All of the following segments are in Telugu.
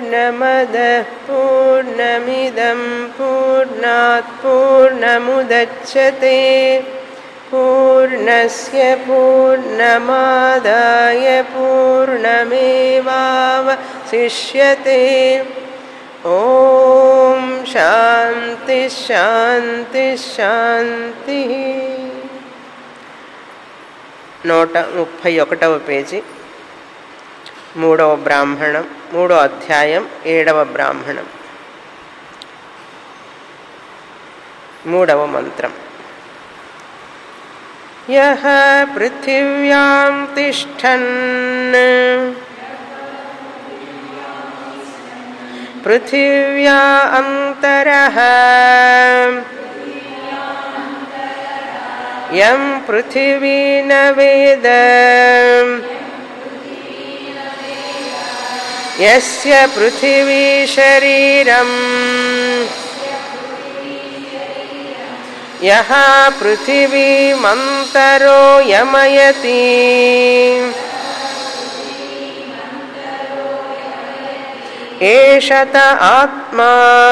पूर्णमदः पूर्णमिदं पूर्णात् पूर्णमुदच्छते पूर्णस्य पूर्णमादाय पूर्णमेवावशिष्यते ॐ शान्तिः शान्तिः शान्तिः నూట ముప్పై ఒకటవ పేజీ మూడవ బ్రాహ్మణం మూడో అధ్యాయం ఏడవ బ్రాహ్మణం మూడవ మంత్రం యహ పృథివ్యాం తిష్టన్ పృథివ్యా అంతరః యం పృథివీ న వేద యస్య పృథివీ శరీరం యః పృథివీమంతరో యమయతి ఏషత ఆత్మా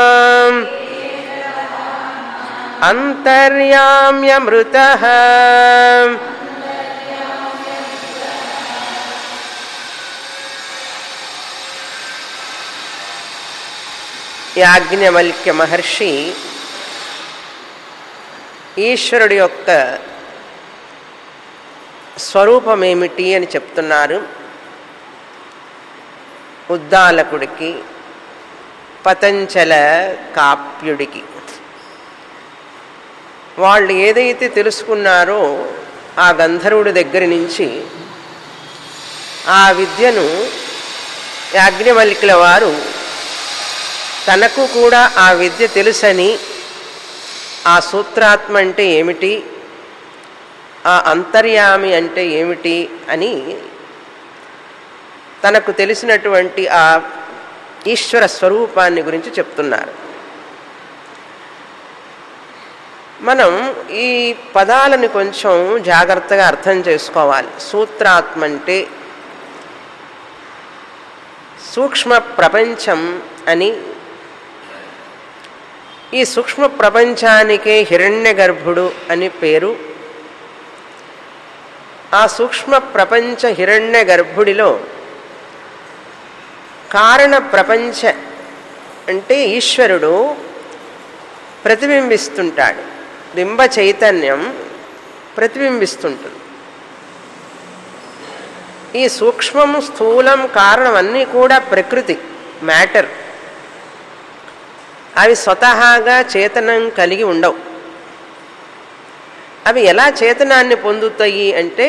అంతర్యామ్యమృతః యాజ్ఞవల్క్య మహర్షి ఈశ్వరుడి యొక్క స్వరూపమేమిటి అని చెప్తున్నారు ఉద్దాలకుడికి పతంచల కాప్యుడికి వాళ్ళు ఏదైతే తెలుసుకున్నారో ఆ గంధర్వుడి దగ్గర నుంచి ఆ విద్యను యాజ్ఞవల్కుల వారు తనకు కూడా ఆ విద్య తెలుసని ఆ సూత్రాత్మ అంటే ఏమిటి ఆ అంతర్యామి అంటే ఏమిటి అని తనకు తెలిసినటువంటి ఆ ఈశ్వర స్వరూపాన్ని గురించి చెప్తున్నారు మనం ఈ పదాలను కొంచెం జాగ్రత్తగా అర్థం చేసుకోవాలి సూత్రాత్మ అంటే సూక్ష్మ ప్రపంచం అని ఈ సూక్ష్మ ప్రపంచానికే హిరణ్య గర్భుడు అని పేరు ఆ సూక్ష్మ ప్రపంచ హిరణ్య గర్భుడిలో కారణ ప్రపంచ అంటే ఈశ్వరుడు ప్రతిబింబిస్తుంటాడు బింబ చైతన్యం ప్రతిబింబిస్తుంటుంది ఈ సూక్ష్మం స్థూలం కారణం అన్నీ కూడా ప్రకృతి మ్యాటర్ అవి స్వతహాగా చేతనం కలిగి ఉండవు అవి ఎలా చేతనాన్ని పొందుతాయి అంటే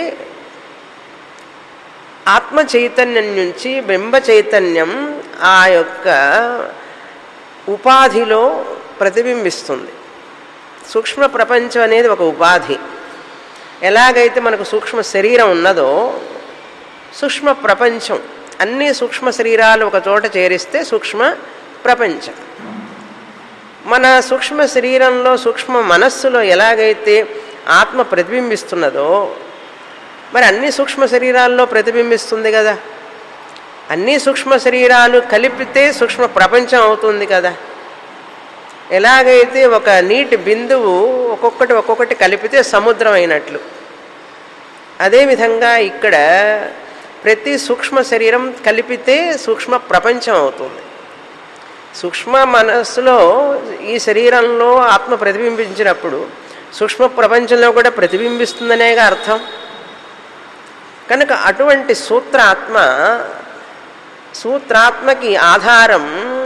ఆత్మ చైతన్యం నుంచి బింబ చైతన్యం ఆ యొక్క ఉపాధిలో ప్రతిబింబిస్తుంది సూక్ష్మ ప్రపంచం అనేది ఒక ఉపాధి ఎలాగైతే మనకు సూక్ష్మ శరీరం ఉన్నదో సూక్ష్మ ప్రపంచం అన్ని సూక్ష్మ శరీరాలు ఒక చోట చేరిస్తే సూక్ష్మ ప్రపంచం మన సూక్ష్మ శరీరంలో సూక్ష్మ మనస్సులో ఎలాగైతే ఆత్మ ప్రతిబింబిస్తున్నదో మరి అన్ని సూక్ష్మ శరీరాల్లో ప్రతిబింబిస్తుంది కదా అన్ని సూక్ష్మ శరీరాలు కలిపితే సూక్ష్మ ప్రపంచం అవుతుంది కదా ఎలాగైతే ఒక నీటి బిందువు ఒక్కొక్కటి ఒక్కొక్కటి కలిపితే సముద్రం అయినట్లు అదేవిధంగా ఇక్కడ ప్రతి సూక్ష్మ శరీరం కలిపితే సూక్ష్మ ప్రపంచం అవుతుంది సూక్ష్మ మనస్సులో ఈ శరీరంలో ఆత్మ ప్రతిబింబించినప్పుడు సూక్ష్మ ప్రపంచంలో కూడా ప్రతిబింబిస్తుందనేగా అర్థం కనుక అటువంటి సూత్రాత్మ సూత్రాత్మకి ఆధారం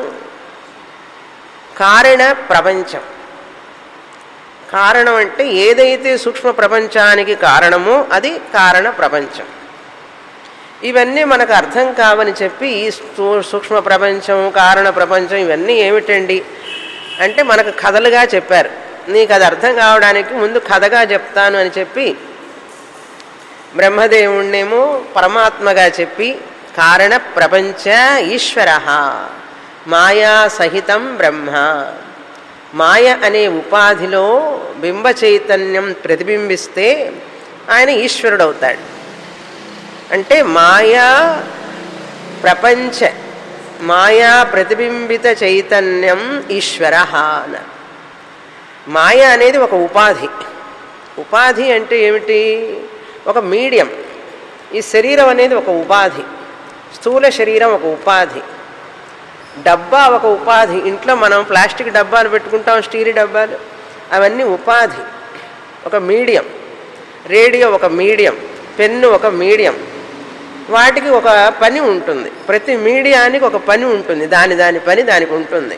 కారణ ప్రపంచం కారణం అంటే ఏదైతే సూక్ష్మ ప్రపంచానికి కారణమో అది కారణ ప్రపంచం ఇవన్నీ మనకు అర్థం కావని చెప్పి ఈ స్థూ- సూక్ష్మ ప్రపంచం కారణ ప్రపంచం ఇవన్నీ ఏమిటండి అంటే మనకు కథలుగా చెప్పారు నీకు అది అర్థం కావడానికి ముందు కథగా చెప్తాను అని చెప్పి బ్రహ్మదేవుణ్ణేమో పరమాత్మగా చెప్పి కారణ ప్రపంచ ఈశ్వర మాయా సహితం బ్రహ్మ మాయ అనే ఉపాధిలో బింబ చైతన్యం ప్రతిబింబిస్తే ఆయన ఈశ్వరుడవుతాడు అంటే మాయా ప్రపంచ మాయా ప్రతిబింబిత చైతన్యం ఈశ్వర అన్నారు మాయ అనేది ఒక ఉపాధి ఉపాధి అంటే ఏమిటి ఒక మీడియం ఈ శరీరం అనేది ఒక ఉపాధి స్థూల శరీరం ఒక ఉపాధి డబ్బా ఒక ఉపాధి ఇంట్లో మనం ప్లాస్టిక్ డబ్బాలు పెట్టుకుంటాం స్టీల్ డబ్బాలు అవన్నీ ఉపాధి ఒక మీడియం రేడియో ఒక మీడియం పెన్ను ఒక మీడియం వాటికి ఒక పని ఉంటుంది ప్రతి మీడియానికి ఒక పని ఉంటుంది దాని దాని పని దానికి ఉంటుంది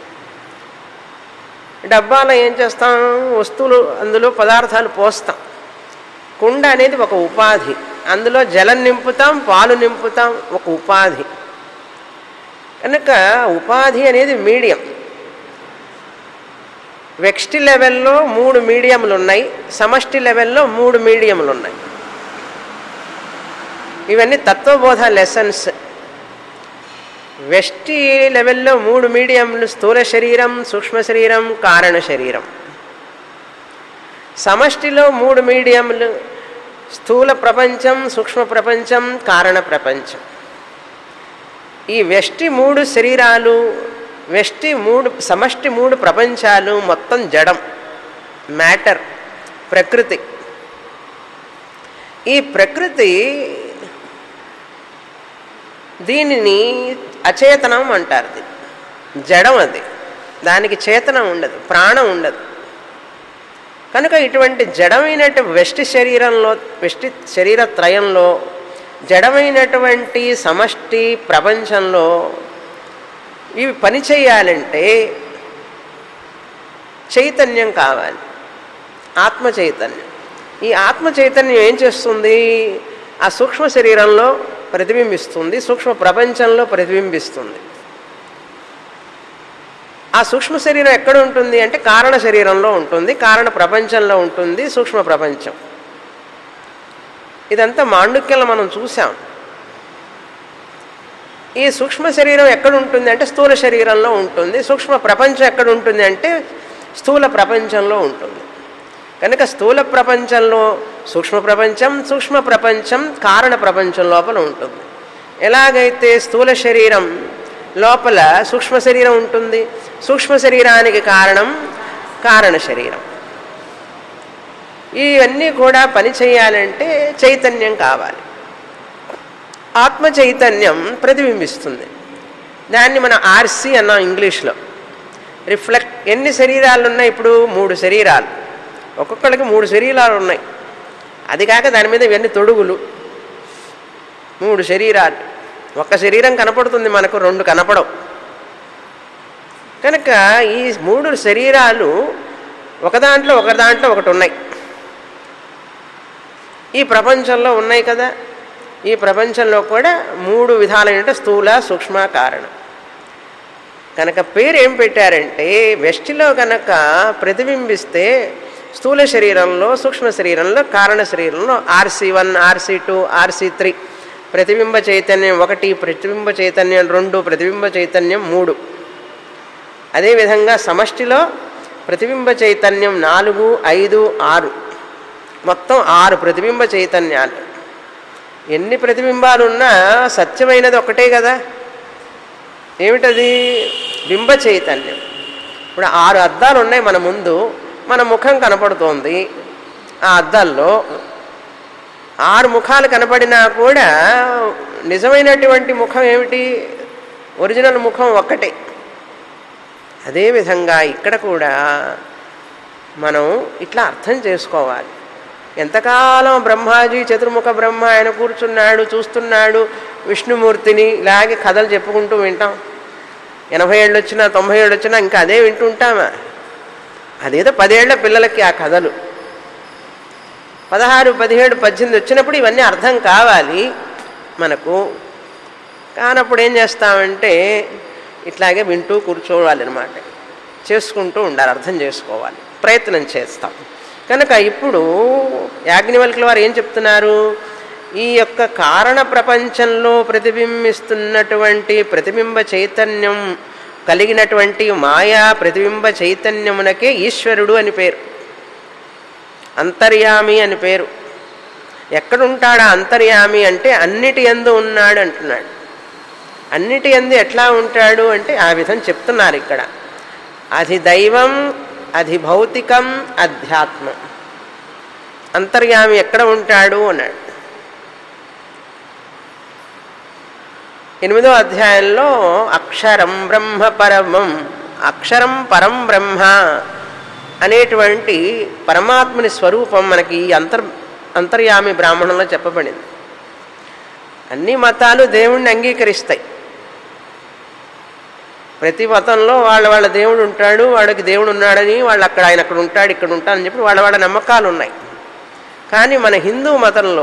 డబ్బాలో ఏం చేస్తాం వస్తువులు అందులో పదార్థాలు పోస్తాం కుండ అనేది ఒక ఉపాధి అందులో జలం నింపుతాం పాలు నింపుతాం ఒక ఉపాధి కనుక ఉపాధి అనేది మీడియం వ్యక్తి లెవెల్లో మూడు మీడియంలు ఉన్నాయి సమష్టి లెవెల్లో మూడు మీడియంలు ఉన్నాయి ఇవన్నీ తత్వబోధ లెసన్స్ వెష్టి లెవెల్లో మూడు మీడియంలు స్థూల శరీరం సూక్ష్మ శరీరం కారణ శరీరం సమష్టిలో మూడు మీడియంలు స్థూల ప్రపంచం సూక్ష్మ ప్రపంచం కారణ ప్రపంచం ఈ వెష్టి మూడు శరీరాలు వెష్టి మూడు సమష్టి మూడు ప్రపంచాలు మొత్తం జడం మ్యాటర్ ప్రకృతి ఈ ప్రకృతి దీనిని అచేతనం అంటారు ఇది జడం అది దానికి చేతనం ఉండదు ప్రాణం ఉండదు కనుక ఇటువంటి జడమైనటు వెష్టి శరీరంలో వెష్టి శరీర త్రయంలో జడమైనటువంటి సమష్టి ప్రపంచంలో ఇవి పని చేయాలంటే చైతన్యం కావాలి ఆత్మ చైతన్యం ఈ ఆత్మ చైతన్యం ఏం చేస్తుంది ఆ సూక్ష్మ శరీరంలో ప్రతిబింబిస్తుంది సూక్ష్మ ప్రపంచంలో ప్రతిబింబిస్తుంది ఆ సూక్ష్మ శరీరం ఎక్కడ ఉంటుంది అంటే కారణ శరీరంలో ఉంటుంది కారణ ప్రపంచంలో ఉంటుంది సూక్ష్మ ప్రపంచం ఇదంతా మాండుక్యంలో మనం చూసాం ఈ సూక్ష్మ శరీరం ఎక్కడ ఉంటుంది అంటే స్థూల శరీరంలో ఉంటుంది సూక్ష్మ ప్రపంచం ఎక్కడ ఉంటుంది అంటే స్థూల ప్రపంచంలో ఉంటుంది కనుక స్థూల ప్రపంచంలో సూక్ష్మ ప్రపంచం సూక్ష్మ ప్రపంచం కారణ ప్రపంచం లోపల ఉంటుంది ఎలాగైతే స్థూల శరీరం లోపల సూక్ష్మ శరీరం ఉంటుంది సూక్ష్మ శరీరానికి కారణం కారణ శరీరం ఇవన్నీ కూడా పని చేయాలంటే చైతన్యం కావాలి ఆత్మ చైతన్యం ప్రతిబింబిస్తుంది దాన్ని మనం ఆర్సి అన్నాం ఇంగ్లీష్లో రిఫ్లెక్ట్ ఎన్ని శరీరాలు ఉన్నాయి ఇప్పుడు మూడు శరీరాలు ఒక్కొక్కడికి మూడు శరీరాలు ఉన్నాయి అది కాక దాని మీద ఇవన్నీ తొడుగులు మూడు శరీరాలు ఒక్క శరీరం కనపడుతుంది మనకు రెండు కనపడవు కనుక ఈ మూడు శరీరాలు ఒక దాంట్లో ఒక దాంట్లో ఒకటి ఉన్నాయి ఈ ప్రపంచంలో ఉన్నాయి కదా ఈ ప్రపంచంలో కూడా మూడు విధాలైన స్థూల సూక్ష్మ కారణం కనుక పేరు ఏం పెట్టారంటే వెష్టిలో కనుక ప్రతిబింబిస్తే స్థూల శరీరంలో సూక్ష్మ శరీరంలో కారణ శరీరంలో R C one R C two R C three ప్రతిబింబ చైతన్యం ఒకటి ప్రతిబింబ చైతన్యం రెండు ప్రతిబింబ చైతన్యం మూడు అదేవిధంగా సమష్టిలో ప్రతిబింబ చైతన్యం నాలుగు ఐదు ఆరు మొత్తం ఆరు ప్రతిబింబ చైతన్యాలు ఎన్ని ప్రతిబింబాలు ఉన్నా సత్యమైనది ఒకటే కదా ఏమిటది బింబ చైతన్యం ఇప్పుడు ఆరు అద్దాలు ఉన్నాయి మన ముందు మన ముఖం కనపడుతోంది ఆ అద్దాల్లో ఆరు ముఖాలు కనపడినా కూడా నిజమైనటువంటి ముఖం ఏమిటి ఒరిజినల్ ముఖం ఒక్కటే అదేవిధంగా ఇక్కడ కూడా మనం ఇట్లా అర్థం చేసుకోవాలి ఎంతకాలం బ్రహ్మాజీ చతుర్ముఖ బ్రహ్మ ఆయన కూర్చున్నాడు చూస్తున్నాడు విష్ణుమూర్తిని ఇలాగే కథలు చెప్పుకుంటూ వింటాం ఎనభై ఏళ్ళు వచ్చినా తొంభై ఏళ్ళు వచ్చినా ఇంకా అదే వింటుంటామా అదేదో పదేళ్ల పిల్లలకి ఆ కథలు పదహారు పదిహేడు పద్దెనిమిది వచ్చినప్పుడు ఇవన్నీ అర్థం కావాలి మనకు కానప్పుడు ఏం చేస్తామంటే ఇట్లాగే వింటూ కూర్చోవాలన్నమాట చేసుకుంటూ ఉండాలి అర్థం చేసుకోవాలి ప్రయత్నం చేస్తాం కనుక ఇప్పుడు యాజ్ఞవల్కుల వారు ఏం చెప్తున్నారు ఈ యొక్క కారణ ప్రపంచంలో ప్రతిబింబిస్తున్నటువంటి ప్రతిబింబ చైతన్యం కలిగినటువంటి మాయా ప్రతిబింబ చైతన్యమునకే ఈశ్వరుడు అని పేరు అంతర్యామి అని పేరు ఎక్కడుంటాడా అంతర్యామి అంటే అన్నిటి ఎందు ఉన్నాడు అంటున్నాడు అన్నిటి ఎందు ఎట్లా ఉంటాడు అంటే ఆ విధం చెప్తున్నారు ఇక్కడ అది దైవం అది భౌతికం అధ్యాత్మం అంతర్యామి ఎక్కడ ఉంటాడు అన్నాడు ఎనిమిదో అధ్యాయంలో అక్షరం బ్రహ్మ పరమం అక్షరం పరం బ్రహ్మ అనేటువంటి పరమాత్మని స్వరూపం మనకి ఈ అంతర్ అంతర్యామి బ్రాహ్మణంలో చెప్పబడింది అన్ని మతాలు దేవుణ్ణి అంగీకరిస్తాయి ప్రతి మతంలో వాళ్ళ వాళ్ళ దేవుడు ఉంటాడు వాడికి దేవుడు ఉన్నాడని వాళ్ళు అక్కడ ఆయన అక్కడ ఉంటాడు ఇక్కడ ఉంటాడని చెప్పి వాళ్ళ వాళ్ళ నమ్మకాలు ఉన్నాయి కానీ మన హిందూ మతంలో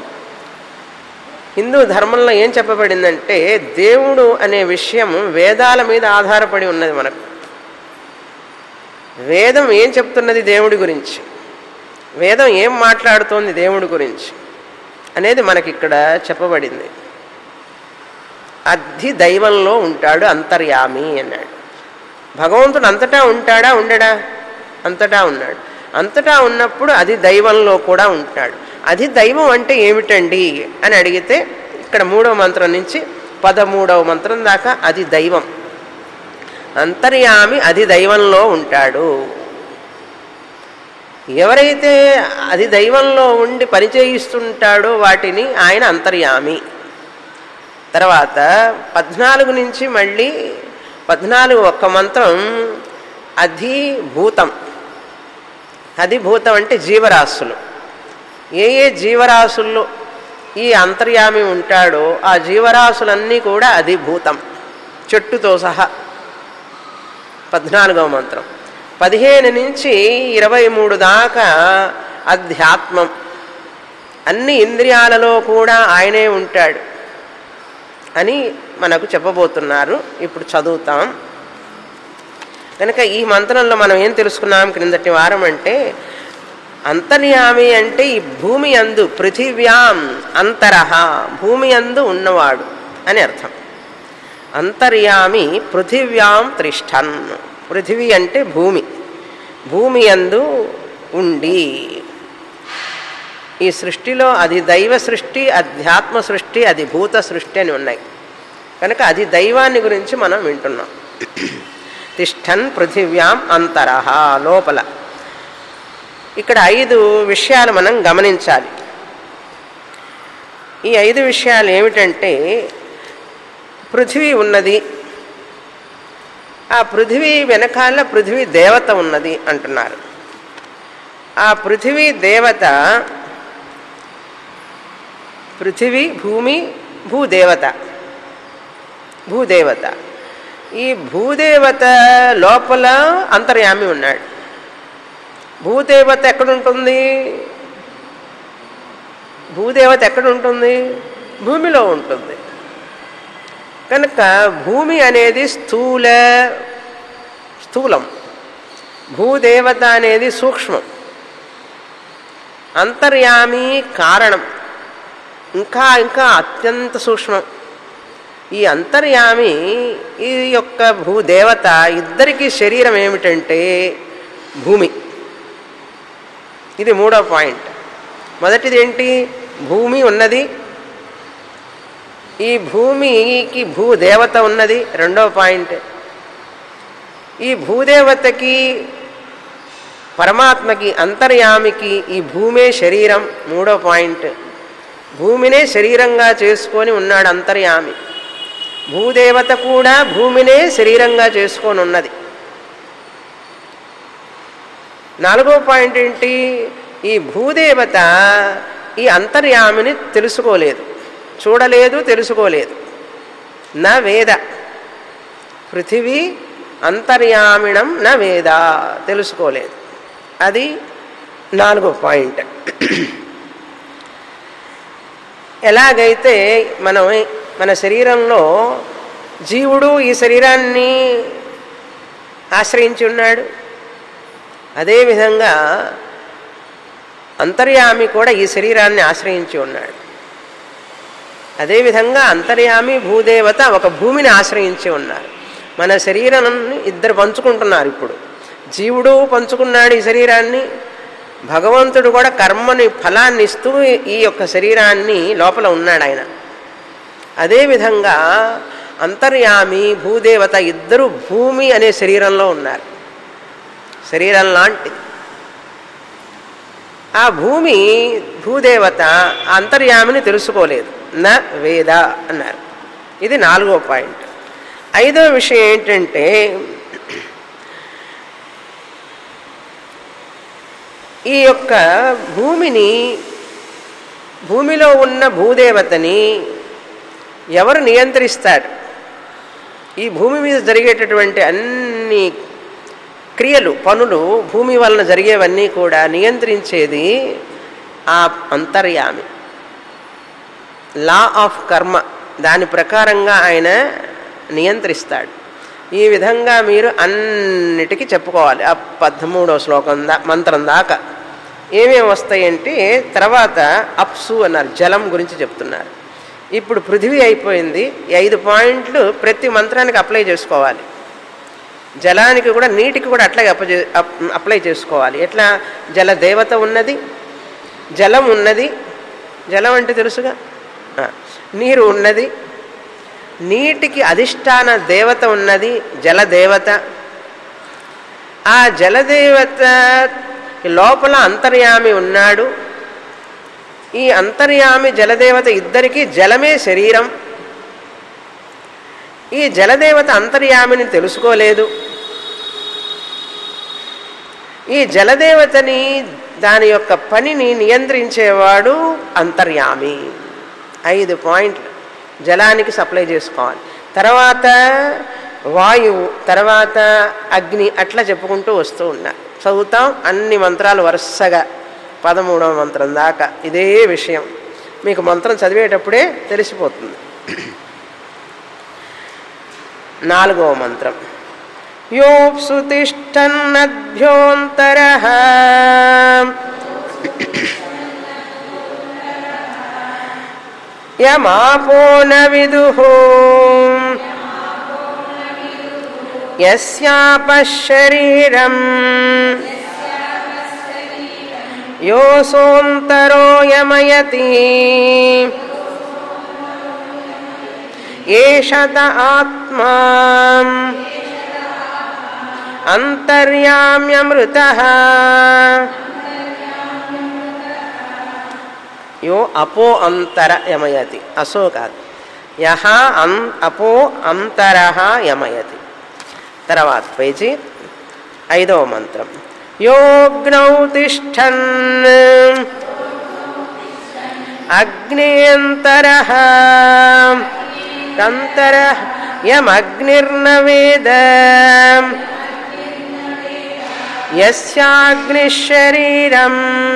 హిందూ ధర్మంలో ఏం చెప్పబడిందంటే దేవుడు అనే విషయం వేదాల మీద ఆధారపడి ఉన్నది మనకు వేదం ఏం చెప్తున్నది దేవుడి గురించి వేదం ఏం మాట్లాడుతోంది దేవుడి గురించి అనేది మనకి ఇక్కడ చెప్పబడింది అద్ధి దైవంలో ఉంటాడు అంతర్యామి అన్నాడు భగవంతుడు అంతటా ఉంటాడా ఉండడా అంతటా ఉన్నాడు అంతటా ఉన్నప్పుడు అది దైవంలో కూడా ఉంటాడు అది దైవం అంటే ఏమిటండి అని అడిగితే ఇక్కడ మూడవ మంత్రం నుంచి పదమూడవ మంత్రం దాకా అది దైవం అంతర్యామి అది దైవంలో ఉంటాడు ఎవరైతే అది దైవంలో ఉండి పనిచేయిస్తుంటాడో వాటిని ఆయన అంతర్యామి తర్వాత పద్నాలుగు నుంచి మళ్ళీ పద్నాలుగు ఒక్క మంత్రం అధిభూతం అధిభూతం అంటే జీవరాశులు ఏ ఏ జీవరాశుల్లో ఈ అంతర్యామి ఉంటాడో ఆ జీవరాశులన్నీ కూడా అధిభూతం చెట్టుతో సహా పద్నాలుగవ మంత్రం పదిహేను నుంచి ఇరవై మూడు దాకా అధ్యాత్మం అన్ని ఇంద్రియాలలో కూడా ఆయనే ఉంటాడు అని మనకు చెప్పబోతున్నారు ఇప్పుడు చదువుతాం కనుక ఈ మంత్రంలో మనం ఏం తెలుసుకున్నాం క్రిందటి వారం అంటే అంతర్యామి అంటే ఈ భూమి అందు పృథివ్యాం అంతరహ భూమి అందు ఉన్నవాడు అని అర్థం అంతర్యామి పృథివ్యాం త్రిష్టన్ పృథివీ అంటే భూమి భూమి అందు ఉండి ఈ సృష్టిలో అది దైవ సృష్టి అధ్యాత్మ సృష్టి అది భూత సృష్టి అని ఉన్నాయి కనుక అది దైవాన్ని గురించి మనం వింటున్నాం తిష్టన్ పృథివ్యాం అంతరహ లోపల ఇక్కడ ఐదు విషయాలు మనం గమనించాలి ఈ ఐదు విషయాలు ఏమిటంటే పృథివీ ఉన్నది ఆ పృథివీ వెనకాల పృథివీ దేవత ఉన్నది అంటున్నారు ఆ పృథివీ దేవత పృథివీ భూమి భూదేవత భూదేవత ఈ భూదేవత లోపల అంతర్యామి ఉన్నాడు భూదేవత ఎక్కడుంటుంది భూదేవత ఎక్కడుంటుంది భూమిలో ఉంటుంది కనుక భూమి అనేది స్థూల స్థూలం భూదేవత అనేది సూక్ష్మం అంతర్యామి కారణం ఇంకా ఇంకా అత్యంత సూక్ష్మం ఈ అంతర్యామి ఈ యొక్క భూదేవత ఇద్దరికి శరీరం ఏమిటంటే భూమి ఇది మూడో పాయింట్ మొదటిది ఏంటి భూమి ఉన్నది ఈ భూమికి భూదేవత ఉన్నది రెండో పాయింట్ ఈ భూదేవతకి పరమాత్మకి అంతర్యామికి ఈ భూమే శరీరం మూడో పాయింట్ భూమినే శరీరంగా చేసుకొని ఉన్నాడు అంతర్యామి భూదేవత కూడా భూమినే శరీరంగా చేసుకొని ఉన్నది నాలుగో పాయింట్ ఏంటి ఈ భూదేవత ఈ అంతర్యామిని తెలుసుకోలేదు చూడలేదు తెలుసుకోలేదు నా వేద పృథివీ అంతర్యామిణం నా వేద తెలుసుకోలేదు అది నాలుగో పాయింట్ ఎలాగైతే మనం మన శరీరంలో జీవుడు ఈ శరీరాన్ని ఆశ్రయించి ఉన్నాడు అదేవిధంగా అంతర్యామి కూడా ఈ శరీరాన్ని ఆశ్రయించి ఉన్నాడు అదేవిధంగా అంతర్యామి భూదేవత ఒక భూమిని ఆశ్రయించి ఉన్నారు మన శరీరాన్ని ఇద్దరు పంచుకుంటున్నారు ఇప్పుడు జీవుడు పంచుకున్నాడు ఈ శరీరాన్ని భగవంతుడు కూడా కర్మని ఫలాన్ని ఇస్తూ ఈ యొక్క శరీరాన్ని లోపల ఉన్నాడు ఆయన అదేవిధంగా అంతర్యామి భూదేవత ఇద్దరు భూమి అనే శరీరంలో ఉన్నారు శరీరం లాంటిది ఆ భూమి భూదేవత ఆ అంతర్యామిని తెలుసుకోలేదు నా వేద అన్నారు ఇది నాలుగో పాయింట్ ఐదో విషయం ఏంటంటే ఈ యొక్క భూమిని భూమిలో ఉన్న భూదేవతని ఎవరు నియంత్రిస్తారు ఈ భూమి మీద జరిగేటటువంటి అన్ని క్రియలు పనులు భూమి వలన జరిగేవన్నీ కూడా నియంత్రించేది ఆ అంతర్యామి లా ఆఫ్ కర్మ దాని ప్రకారంగా ఆయన నియంత్రిస్తాడు ఈ విధంగా మీరు అన్నిటికీ చెప్పుకోవాలి ఆ పదమూడవ శ్లోకం దా మంత్రం దాకా ఏమేమి వస్తాయంటే తర్వాత అప్సు అన్నారు జలం గురించి చెప్తున్నారు ఇప్పుడు పృథివీ అయిపోయింది ఈ ఐదు పాయింట్లు ప్రతి మంత్రానికి అప్లై చేసుకోవాలి జలానికి కూడా నీటికి కూడా అట్లాగే అప్ప అప్లై చేసుకోవాలి ఎట్లా జల దేవత ఉన్నది జలం ఉన్నది జలం అంటే తెలుసుగా ఆ, నీరు ఉన్నది నీటికి అధిష్టాన దేవత ఉన్నది జలదేవత ఆ జలదేవత లోపల అంతర్యామి ఉన్నాడు ఈ అంతర్యామి జలదేవత ఇద్దరికి జలమే శరీరం ఈ జలదేవత అంతర్యామిని తెలుసుకోలేదు ఈ జలదేవతని దాని యొక్క పనిని నియంత్రించేవాడు అంతర్యామి ఐదు పాయింట్లు జలానికి సప్లై చేసుకోవాలి తర్వాత వాయువు తర్వాత అగ్ని అట్లా చెప్పుకుంటూ వస్తూ ఉన్నారు చదువుతాం అన్ని మంత్రాలు వరుసగా పదమూడవ మంత్రం దాకా ఇదే విషయం మీకు మంత్రం చదివేటప్పుడే తెలిసిపోతుంది నాలుగవ మంత్రం యోప్సు తిష్టన్నభ్యోంతర యమాపో న విదు యస్యాపశరీరం యోసోంతరో యమయతి ఏషత ఆత్మా అంతర్యామ్యమృత యో అపో అంతర యమయతి అసో కాదు యహ అం అపో అంతర యమయతి తర్వాత పేజీ ఐదవ మంత్రం యోగ్నౌ తిష్టన్ అగ్నేయంతర కంతర యమగ్నిర్న వేద యస్యాగ్నిశరీరం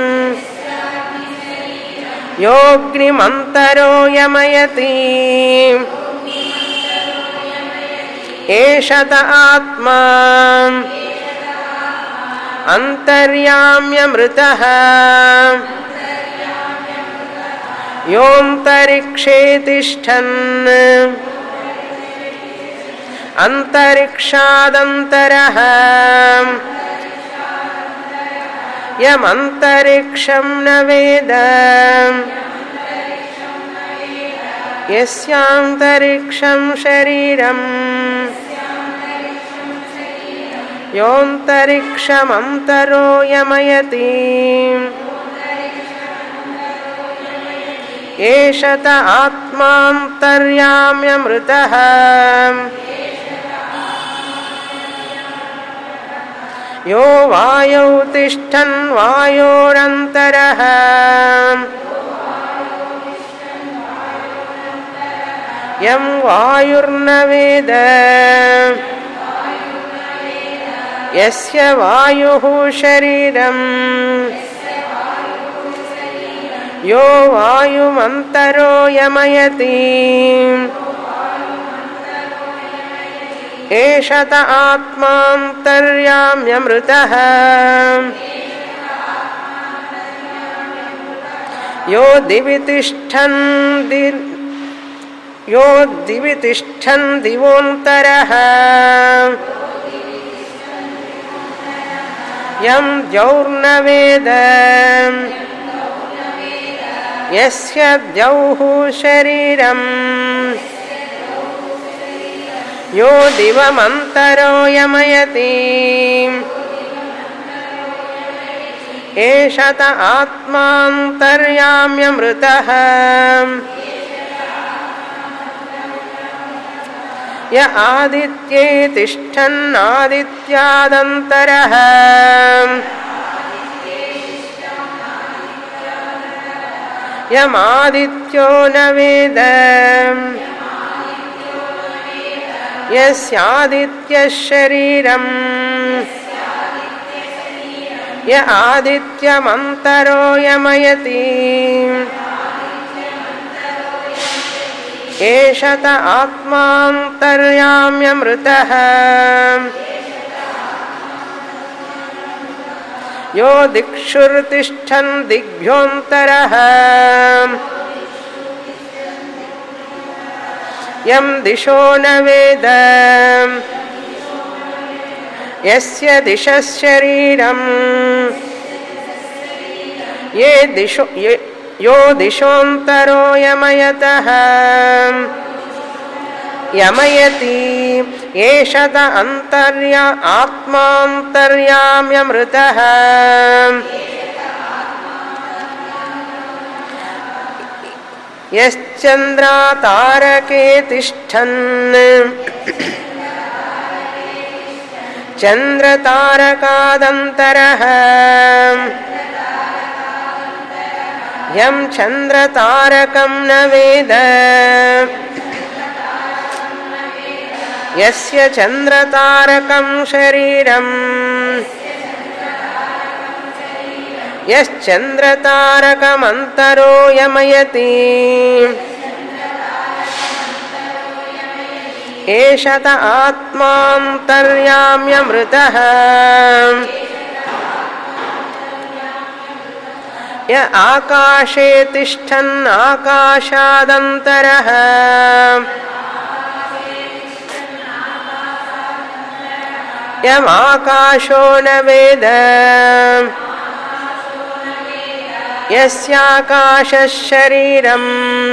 యోగ్నిమంతరో యమయతి ఏషత ఆత్మా అంతర్యామ్యమృత యోంతరిక్షే తిష్టన్ అంతరిక్షాదంతర యమంతరిక్షం న వేద యస్యాంతరిక్షం శరీరం యోంతరిక్షమంతరో యమయతి ఏషత ఆత్మాంతర్యామ్యమృత యో వాయౌ తిష్టన్ వాయోరంతర యం వాయుర్న వేద యస్య వాయుః శరీరం యో వాయుమంతరో యమయతి ఏషత ఆత్మాంతర్యామ్యమృత యో దివి తిష్టన్ ది యో దివి తిష్టన్ దివోంతర యం ద్యౌర్న వేద యస్య ద్యౌః శరీరం యో దివమంతరో యమయతి ఏషత ఆత్మాంతర్యామ్యమృత య ఆదిత్యే తిష్టన్నాదిత్యాదంతర యమాదిత్యో న వేద యస్యాదిత్య శరీరం య ఆదిత్యమంతరో యమయతి ఏషత ఆత్మాంతర్యామ్యమృత యో దిక్షుర్తిష్టన్ దిగ్భ్యోంతర యం దిశో న వేద యస్య దిశశరీరం ఏ దిశో ఏ యో దిశోంతరో యమయత యమయతి ఏషత అంతర్య ఆత్మాంతర్యామ్యమృత యశ్చంద్రా తారకే తిష్టన్ చంద్రతారకాదంతర యం చంద్రతారకం న వేద యస్య చంద్రతారకం శరీరం యశ్చంద్రతారకమంతరో యమయతి ఏషత ఆత్మాంతర్యామ్యమృత య ఆకాశే తిష్టన్ ఆకాశాదంతర యమాకాశో న వేద యస్యాకాశశరీరం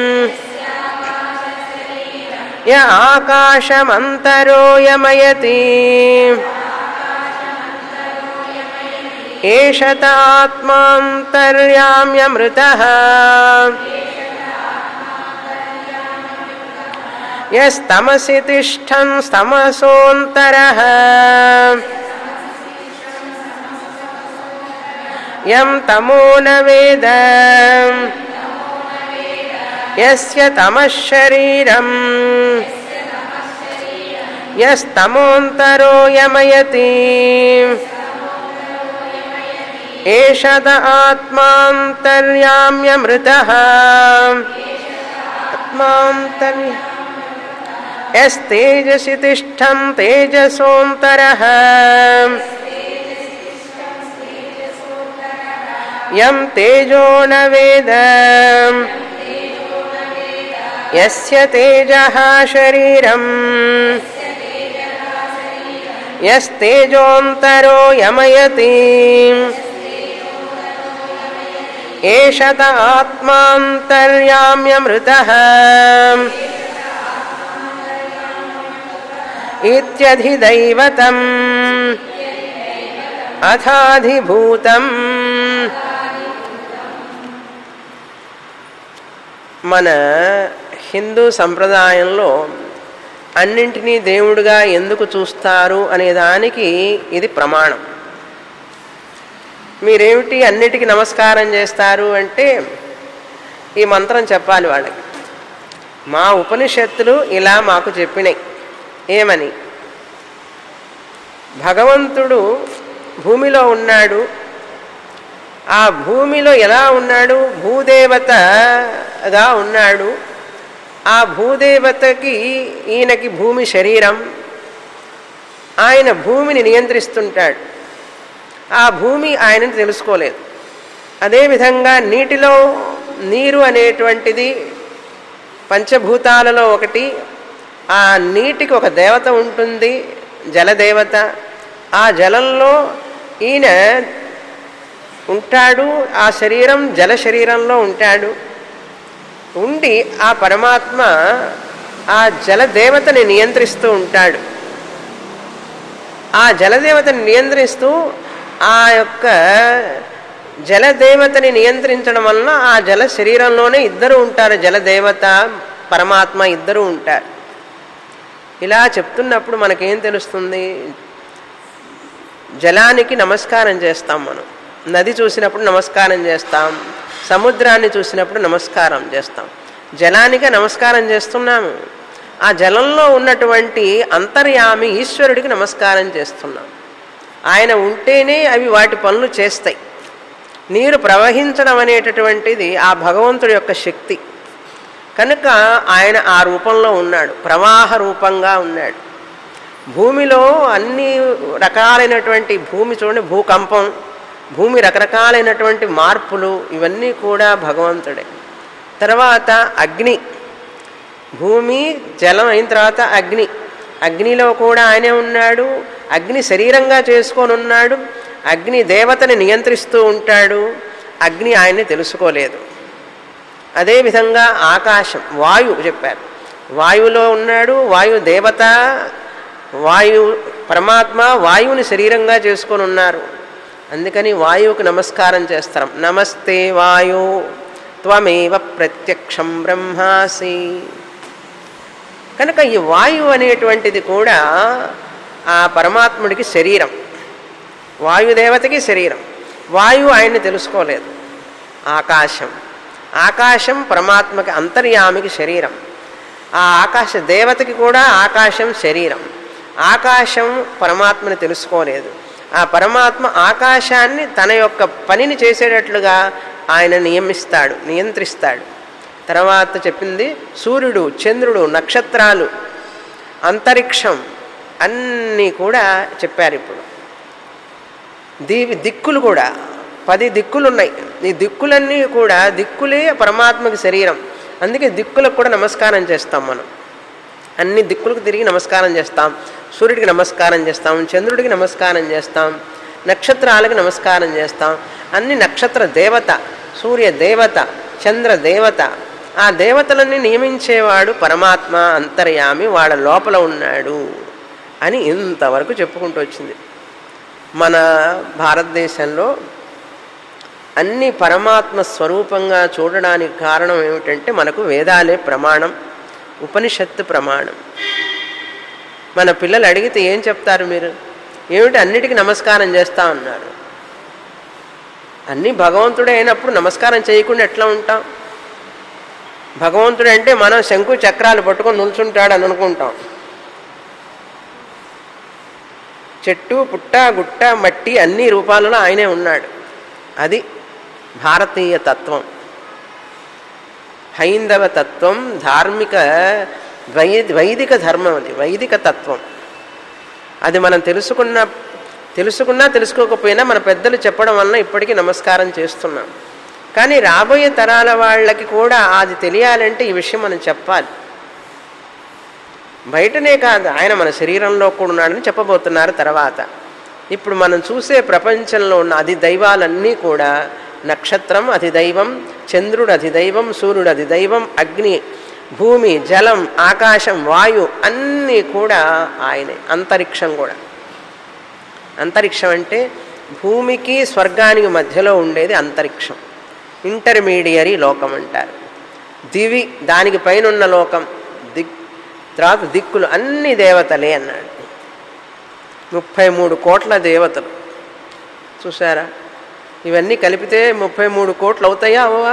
య ఆకాశమంతరో యమయతి ఏషత ఆత్మాంతర్యామ్యమృత యస్తమసి తిష్టన్ స్తమసోంతర యం తమో న వేద యస్య తమశరీరం యస్తమోంతరో యమయతి ఏషద ఆత్మాంతర్యామ్యమృత ఆత్మాంతర్య యస్తేజసి తిష్టం తేజసోంతర యం తేజో న వేద యస్య తేజః శరీరం యస్తేజోంతరో యమయతి ఏషత ఆత్మాంతర్యామ్యమృత ఇత్యధిదైవతం అథాధిభూతం మన హిందూ సంప్రదాయంలో అన్నింటినీ దేవుడిగా ఎందుకు చూస్తారు అనే దానికి ఇది ప్రమాణం మీరేమిటి అన్నిటికీ నమస్కారం చేస్తారు అంటే ఈ మంత్రం చెప్పాలి వాళ్ళకి మా ఉపనిషత్తులు ఇలా మాకు చెప్పినాయి ఏమని భగవంతుడు భూమిలో ఉన్నాడు ఆ భూమిలో ఎలా ఉన్నాడు భూదేవతగా ఉన్నాడు ఆ భూదేవతకి ఈయనకి భూమి శరీరం ఆయన భూమిని నియంత్రిస్తుంటాడు ఆ భూమి ఆయనని తెలుసుకోలేదు అదేవిధంగా నీటిలో నీరు అనేటువంటిది పంచభూతాలలో ఒకటి ఆ నీటికి ఒక దేవత ఉంటుంది జలదేవత ఆ జలంలో ఈయన ఉంటాడు ఆ శరీరం జల శరీరంలో ఉంటాడు ఉండి ఆ పరమాత్మ ఆ జలదేవతని నియంత్రిస్తూ ఉంటాడు ఆ జలదేవతని నియంత్రిస్తూ ఆ యొక్క జలదేవతని నియంత్రించడం వలన ఆ జల శరీరంలోనే ఇద్దరు ఉంటారు జలదేవత పరమాత్మ ఇద్దరు ఉంటారు ఇలా చెప్తున్నప్పుడు మనకేం తెలుస్తుంది జలానికి నమస్కారం చేస్తాం మనం నది చూసినప్పుడు నమస్కారం చేస్తాం సముద్రాన్ని చూసినప్పుడు నమస్కారం చేస్తాం జలానికే నమస్కారం చేస్తున్నాము ఆ జలంలో ఉన్నటువంటి అంతర్యామి ఈశ్వరుడికి నమస్కారం చేస్తున్నాం ఆయన ఉంటేనే అవి వాటి పనులు చేస్తాయి నీరు ప్రవహించడం అనేటటువంటిది ఆ భగవంతుడి యొక్క శక్తి కనుక ఆయన ఆ రూపంలో ఉన్నాడు ప్రవాహ రూపంగా ఉన్నాడు భూమిలో అన్ని రకాలైనటువంటి భూమి చూడండి భూకంపం భూమి రకరకాలైనటువంటి మార్పులు ఇవన్నీ కూడా భగవంతుడే తర్వాత అగ్ని భూమి జలం అయిన తర్వాత అగ్ని అగ్నిలో కూడా ఆయనే ఉన్నాడు అగ్ని శరీరంగా చేసుకొని ఉన్నాడు అగ్ని దేవతని నియంత్రిస్తూ ఉంటాడు అగ్ని ఆయన్ని తెలుసుకోలేదు అదేవిధంగా ఆకాశం వాయు చెప్పారు వాయువులో ఉన్నాడు వాయు దేవత వాయు పరమాత్మ వాయువుని శరీరంగా చేసుకొని ఉన్నారు అందుకని వాయువుకు నమస్కారం చేస్తాం నమస్తే వాయు త్వమేవ ప్రత్యక్షం బ్రహ్మాసి కనుక ఈ వాయువు అనేటువంటిది కూడా ఆ పరమాత్ముడికి శరీరం వాయుదేవతకి శరీరం వాయువు ఆయన్ని తెలుసుకోలేదు ఆకాశం ఆకాశం పరమాత్మకి అంతర్యామికి శరీరం ఆ ఆకాశ దేవతకి కూడా ఆకాశం శరీరం ఆకాశం పరమాత్మని తెలుసుకోలేదు ఆ పరమాత్మ ఆకాశాన్ని తన యొక్క పనిని చేసేటట్లుగా ఆయన నియమిస్తాడు నియంత్రిస్తాడు తర్వాత చెప్పింది సూర్యుడు చంద్రుడు నక్షత్రాలు అంతరిక్షం అన్నీ కూడా చెప్పారు ఇప్పుడు దీవి దిక్కులు కూడా పది దిక్కులు ఉన్నాయి ఈ దిక్కులన్నీ కూడా దిక్కులే పరమాత్మకి శరీరం అందుకే దిక్కులకు కూడా నమస్కారం చేస్తాం మనం అన్ని దిక్కులకు తిరిగి నమస్కారం చేస్తాం సూర్యుడికి నమస్కారం చేస్తాం చంద్రుడికి నమస్కారం చేస్తాం నక్షత్రాలకు నమస్కారం చేస్తాం అన్ని నక్షత్ర దేవత సూర్య దేవత చంద్ర దేవత ఆ దేవతలన్నీ నియమించేవాడు పరమాత్మ అంతర్యామి వాళ్ళ లోపల ఉన్నాడు అని ఇంతవరకు చెప్పుకుంటూ వచ్చింది మన భారతదేశంలో అన్ని పరమాత్మ స్వరూపంగా చూడడానికి కారణం ఏమిటంటే మనకు వేదాలే ప్రమాణం ఉపనిషత్తు ప్రమాణం మన పిల్లలు అడిగితే ఏం చెప్తారు మీరు ఏమిటి అన్నిటికీ నమస్కారం చేస్తా ఉన్నారు అన్నీ భగవంతుడే అయినప్పుడు నమస్కారం చేయకుండా ఎట్లా ఉంటాం భగవంతుడు అంటే మనం శంకు చక్రాలు పట్టుకొని నిల్చుంటాడు అని అనుకుంటాం చెట్టు పుట్ట గుట్ట మట్టి అన్ని రూపాలలో ఆయనే ఉన్నాడు అది భారతీయ తత్వం హైందవ తత్వం ధార్మిక వై వైదిక ధర్మం అది వైదిక తత్వం అది మనం తెలుసుకున్న తెలుసుకున్నా తెలుసుకోకపోయినా మన పెద్దలు చెప్పడం వలన ఇప్పటికీ నమస్కారం చేస్తున్నాం కానీ రాబోయే తరాల వాళ్ళకి కూడా అది తెలియాలంటే ఈ విషయం మనం చెప్పాలి బయటనే కాదు ఆయన మన శరీరంలో కూడా ఉన్నాడని చెప్పబోతున్నారు తర్వాత ఇప్పుడు మనం చూసే ప్రపంచంలో ఉన్న అధి దైవాలన్నీ కూడా నక్షత్రం అధిదైవం చంద్రుడు అధిదైవం సూర్యుడు అధిదైవం అగ్ని భూమి జలం ఆకాశం వాయు అన్నీ కూడా ఆయనే అంతరిక్షం కూడా అంతరిక్షం అంటే భూమికి స్వర్గానికి మధ్యలో ఉండేది అంతరిక్షం ఇంటర్మీడియరీ లోకం అంటారు దివి దానికి పైన ఉన్న లోకం దిక్ తర్వాత దిక్కులు అన్ని దేవతలే అన్నాడు ముప్పై మూడు కోట్ల దేవతలు చూసారా ఇవన్నీ కలిపితే ముప్పై మూడు కోట్లు అవుతాయా అవవా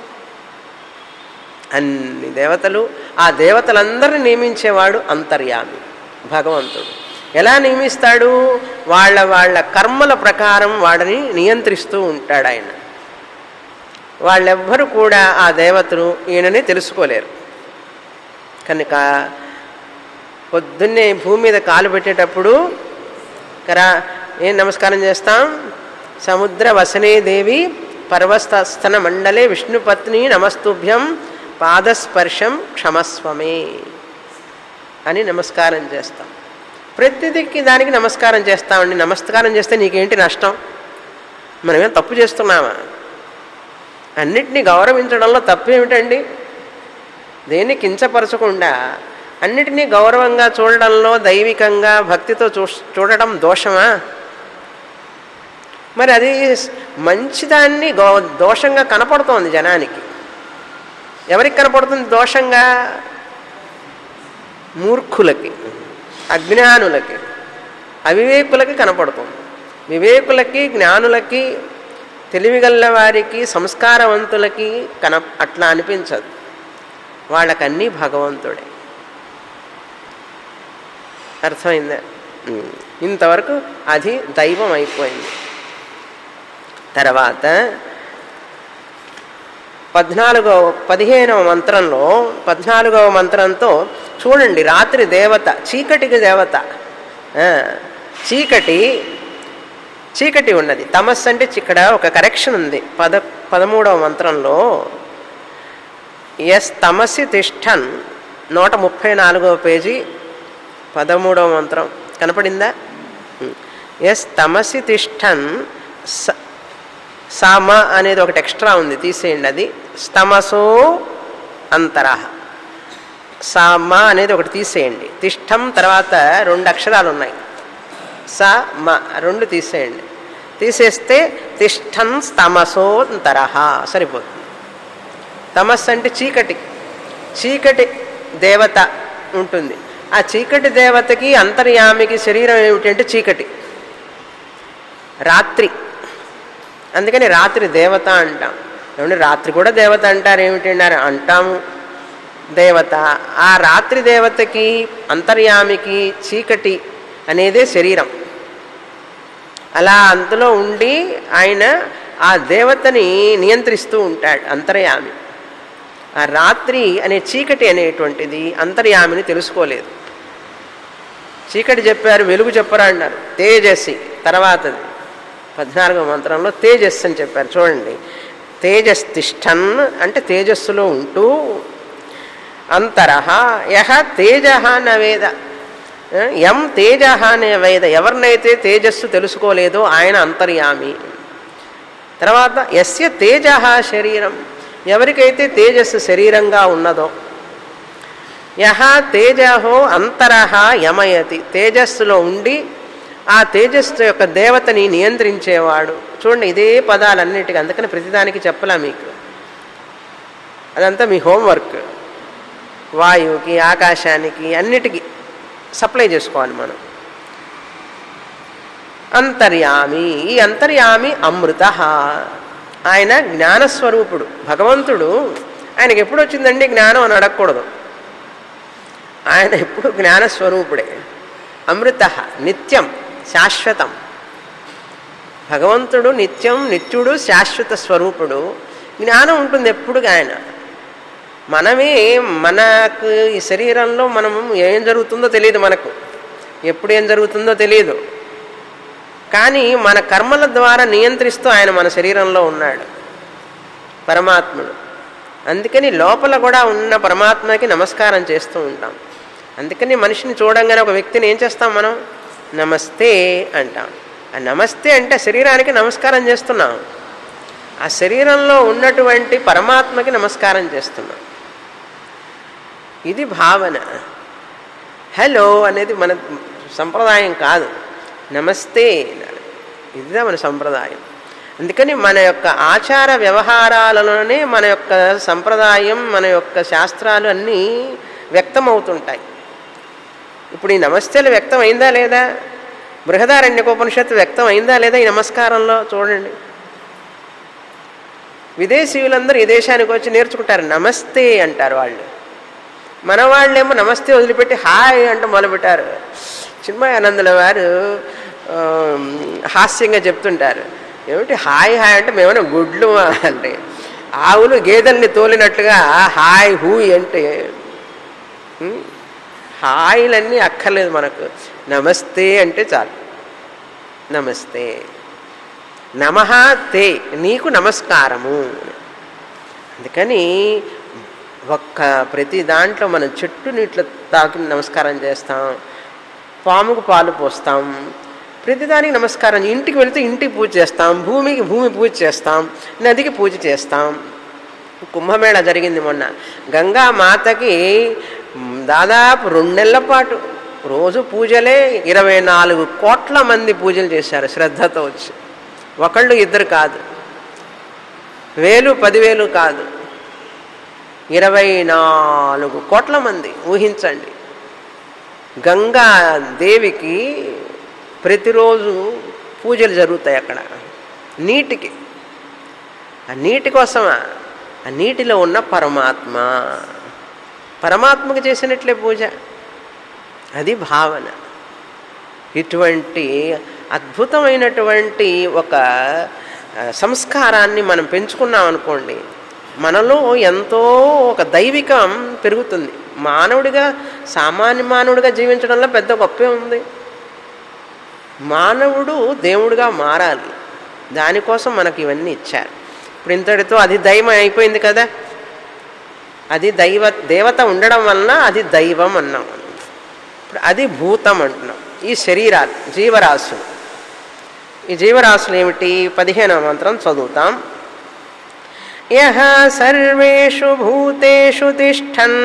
అన్ని దేవతలు ఆ దేవతలందరినీ నియమించేవాడు అంతర్యామి భగవంతుడు ఎలా నియమిస్తాడు వాళ్ళ వాళ్ళ కర్మల ప్రకారం వాడిని నియంత్రిస్తూ ఉంటాడు ఆయన వాళ్ళెవ్వరూ కూడా ఆ దేవతలు ఈయనని తెలుసుకోలేరు కనుక పొద్దున్నే భూమి మీద కాలు పెట్టేటప్పుడు కరా ఏం నమస్కారం చేస్తాం సముద్ర వసనే దేవి పర్వస్తస్థన మండలే విష్ణుపత్ని నమస్తుభ్యం పాదస్పర్శం క్షమస్వమే అని నమస్కారం చేస్తాం ప్రతిదికి దానికి నమస్కారం చేస్తామండి నమస్కారం చేస్తే నీకేంటి నష్టం మనమేం తప్పు చేస్తున్నామా అన్నిటినీ గౌరవించడంలో తప్పు ఏమిటండి దేన్ని కించపరచకుండా అన్నిటినీ గౌరవంగా చూడడంలో దైవికంగా భక్తితో చూ చూడడం దోషమా మరి అది మంచిదాన్ని గో దోషంగా కనపడుతోంది జనానికి ఎవరికి కనపడుతుంది దోషంగా మూర్ఖులకి అజ్ఞానులకి అవివేకులకి కనపడుతుంది వివేకులకి జ్ఞానులకి తెలివిగల్ల వారికి సంస్కారవంతులకి కన అట్లా అనిపించదు వాళ్ళకన్నీ భగవంతుడే అర్థమైందా ఉమ్. ఇంతవరకు అది దైవం అయిపోయింది తర్వాత పద్నాలుగవ పదిహేనవ మంత్రంలో పద్నాలుగవ మంత్రంతో చూడండి రాత్రి దేవత చీకటికి దేవత ఆ, చీకటి చీకటి ఉన్నది తమస్సు అంటే ఇక్కడ ఒక కరెక్షన్ ఉంది పద పదమూడవ మంత్రంలో ఎస్ తమసి తిష్టన్ నూట ముప్పై నాలుగవ పేజీ పదమూడవ మంత్రం కనపడిందా ఎస్ తమసి తిష్టన్ స సామ అనేది ఒకటి ఎక్స్ట్రా ఉంది తీసేయండి అది స్తమసో అంతరహ సామ అనేది ఒకటి తీసేయండి తిష్టం తర్వాత రెండు అక్షరాలు ఉన్నాయి స మ రెండు తీసేయండి తీసేస్తే తిష్టం స్తమసోంతరహ సరిపోతుంది తమస్సు అంటే చీకటి చీకటి దేవత ఉంటుంది ఆ చీకటి దేవతకి అంతర్యామికి శరీరం ఏమిటంటే చీకటి రాత్రి అందుకని రాత్రి దేవత అంటాం ఏమంటే రాత్రి కూడా దేవత అంటారు ఏమిటంటారు అంటాము దేవత ఆ రాత్రి దేవతకి అంతర్యామికి చీకటి అనేదే శరీరం అలా అంతలో ఉండి ఆయన ఆ దేవతని నియంత్రిస్తూ ఉంటాడు అంతర్యామి ఆ రాత్రి అనే చీకటి అనేటువంటిది అంతర్యామిని తెలుసుకోలేదు చీకటి చెప్పారు వెలుగు చెప్పరా అన్నారు తేజస్సి తర్వాతది పద్నాలుగో మంత్రంలో తేజస్సు అని చెప్పారు చూడండి తేజస్ తిష్టన్ అంటే తేజస్సులో ఉంటూ అంతరహ యహ తేజ నవేద ఎం తేజ అనే వేద ఎవరినైతే తేజస్సు తెలుసుకోలేదో ఆయన అంతర్యామి తర్వాత ఎస్య తేజ శరీరం ఎవరికైతే తేజస్సు శరీరంగా ఉన్నదో యహ తేజహో అంతరహ యమయతి తేజస్సులో ఉండి ఆ తేజస్సు యొక్క దేవతని నియంత్రించేవాడు చూడండి ఇదే పదాలన్నిటికీ అందుకని ప్రతిదానికి చెప్పలా మీకు అదంతా మీ హోంవర్క్ వాయువుకి ఆకాశానికి అన్నిటికీ సప్లై చేసుకోవాలి మనం అంతర్యామి ఈ అంతర్యామి అమృత ఆయన జ్ఞానస్వరూపుడు భగవంతుడు ఆయనకి ఎప్పుడు వచ్చిందండి జ్ఞానం అని అడగకూడదు ఆయన ఎప్పుడు జ్ఞానస్వరూపుడే అమృత నిత్యం శాశ్వతం భగవంతుడు నిత్యం నిత్యుడు శాశ్వత స్వరూపుడు జ్ఞానం ఉంటుంది ఎప్పుడు ఆయన మనమే మనకు ఈ శరీరంలో మనం ఏం జరుగుతుందో తెలియదు మనకు ఎప్పుడు ఏం జరుగుతుందో తెలియదు కానీ మన కర్మల ద్వారా నియంత్రిస్తూ ఆయన మన శరీరంలో ఉన్నాడు పరమాత్ముడు అందుకని లోపల కూడా ఉన్న పరమాత్మకి నమస్కారం చేస్తూ ఉంటాం అందుకని మనిషిని చూడంగానే ఒక వ్యక్తిని ఏం చేస్తాం మనం నమస్తే అంటాం ఆ నమస్తే అంటే శరీరానికి నమస్కారం చేస్తున్నాం ఆ శరీరంలో ఉన్నటువంటి పరమాత్మకి నమస్కారం చేస్తున్నాం ఇది భావన హలో అనేది మన సంప్రదాయం కాదు నమస్తే అన్నారు ఇదిదా మన సంప్రదాయం అందుకని మన యొక్క ఆచార వ్యవహారాలలోనే మన యొక్క సంప్రదాయం మన యొక్క శాస్త్రాలు అన్నీ వ్యక్తమవుతుంటాయి ఇప్పుడు ఈ నమస్తేలు వ్యక్తం అయిందా లేదా బృహదారణ్యకోపనిషత్తు వ్యక్తం అయిందా లేదా ఈ నమస్కారంలో చూడండి విదేశీయులందరూ ఈ దేశానికి వచ్చి నేర్చుకుంటారు నమస్తే అంటారు వాళ్ళు మన వాళ్ళేమో నమస్తే వదిలిపెట్టి హాయ్ అంటూ మొదలుపెట్టారు చిన్మయానందుల వారు ఆ, హాస్యంగా చెప్తుంటారు ఏమిటి హాయ్ హాయ్ అంటే మేమైనా గుడ్లు అంటే ఆవులు గేదెల్ని తోలినట్టుగా హాయ్ హూ అంటే ఉం? హాయిలన్నీ అక్కర్లేదు మనకు నమస్తే అంటే చాలు నమస్తే నమ తే నీకు నమస్కారము అందుకని ఒక్క ప్రతి దాంట్లో మనం చెట్టుని ఇట్లా తాకి నమస్కారం చేస్తాం పాముకు పాలు పోస్తాం ప్రతిదానికి నమస్కారం ఇంటికి వెళితే ఇంటికి పూజ చేస్తాం భూమికి భూమి పూజ చేస్తాం నదికి పూజ చేస్తాం కుంభమేళ జరిగింది మొన్న గంగా మాతకి మ్, దాదాపు రెండు నెలల పాటు రోజు పూజలే ఇరవై నాలుగు కోట్ల మంది పూజలు చేశారు శ్రద్ధతో వచ్చి ఒకళ్ళు ఇద్దరు కాదు వేలు పదివేలు కాదు ఇరవై నాలుగు కోట్ల మంది ఊహించండి గంగా దేవికి ప్రతిరోజు పూజలు జరుగుతాయి అక్కడ నీటికి ఆ నీటి కోసమా ఆ నీటిలో ఉన్న పరమాత్మ పరమాత్మకు చేసినట్లే పూజ అది భావన ఇటువంటి అద్భుతమైనటువంటి ఒక ఆ, సంస్కారాన్ని మనం పెంచుకున్నాం అనుకోండి మనలో ఎంతో ఒక దైవికం పెరుగుతుంది మానవుడిగా సామాన్య మానవుడిగా జీవించడంలో పెద్ద గొప్పే ఉంది మానవుడు దేవుడిగా మారాలి దానికోసం మనకి ఇవన్నీ ఇచ్చారు ఇప్పుడు ఇంతటితో అది దైవం అయిపోయింది కదా అది దైవ దేవత ఉండడం వలన అది దైవం అన్నాం ఇప్పుడు అది భూతం అంటున్నాం ఈ శరీరాలు జీవరాశులు ఈ జీవరాశులు ఏమిటి పదిహేనవ మంత్రం చదువుతాం యహ సర్వేషు భూతేషు తిష్టన్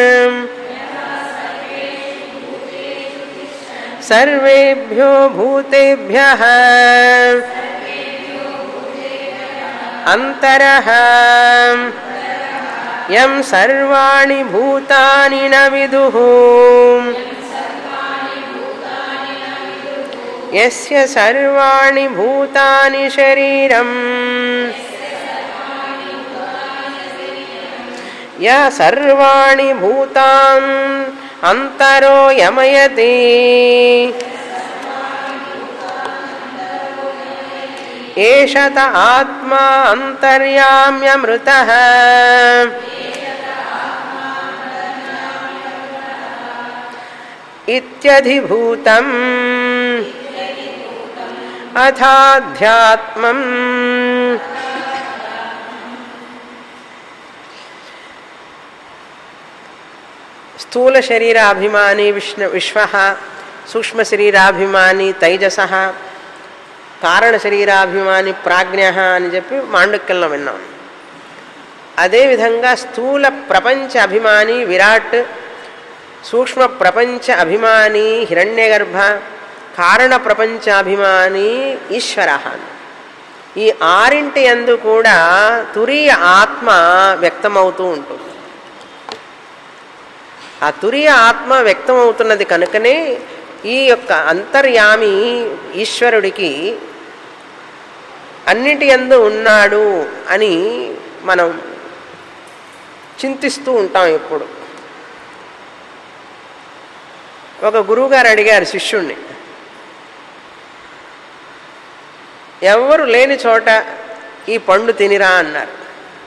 సర్వేభ్యో భూతేభ్య అంతరః యం సర్వాణి భూతాని న విదుః యస్య సర్వాణి భూతాని శరీరం య సర్వాణి భూతాన్ అంతరో యమయతి ఏషత ఆత్మా అంతర్యామ్యమృత ఇత్యధిభూతం అథాధ్యాత్మం స్థూల శరీరాభిమాని విష్ణు విశ్వ సూక్ష్మ శరీరాభిమాని తైజస కారణ శరీరాభిమాని ప్రాజ్ఞ అని చెప్పి మాండుక్యంలో విన్నాం అదేవిధంగా స్థూల ప్రపంచ అభిమాని విరాట్ సూక్ష్మ ప్రపంచ అభిమాని హిరణ్యగర్భ కారణ ప్రపంచాభిమాని ఈశ్వర ఈ ఆరింటి ఎందు కూడా తురీయ ఆత్మ వ్యక్తమవుతూ ఉంటుంది ఆ తురియ ఆత్మ వ్యక్తమవుతున్నది కనుకనే ఈ యొక్క అంతర్యామి ఈశ్వరుడికి అన్నిటి ఎందు ఉన్నాడు అని మనం చింతిస్తూ ఉంటాం ఎప్పుడు ఒక గురువుగారు అడిగారు శిష్యుణ్ణి ఎవరు లేని చోట ఈ పండు తినిరా అన్నారు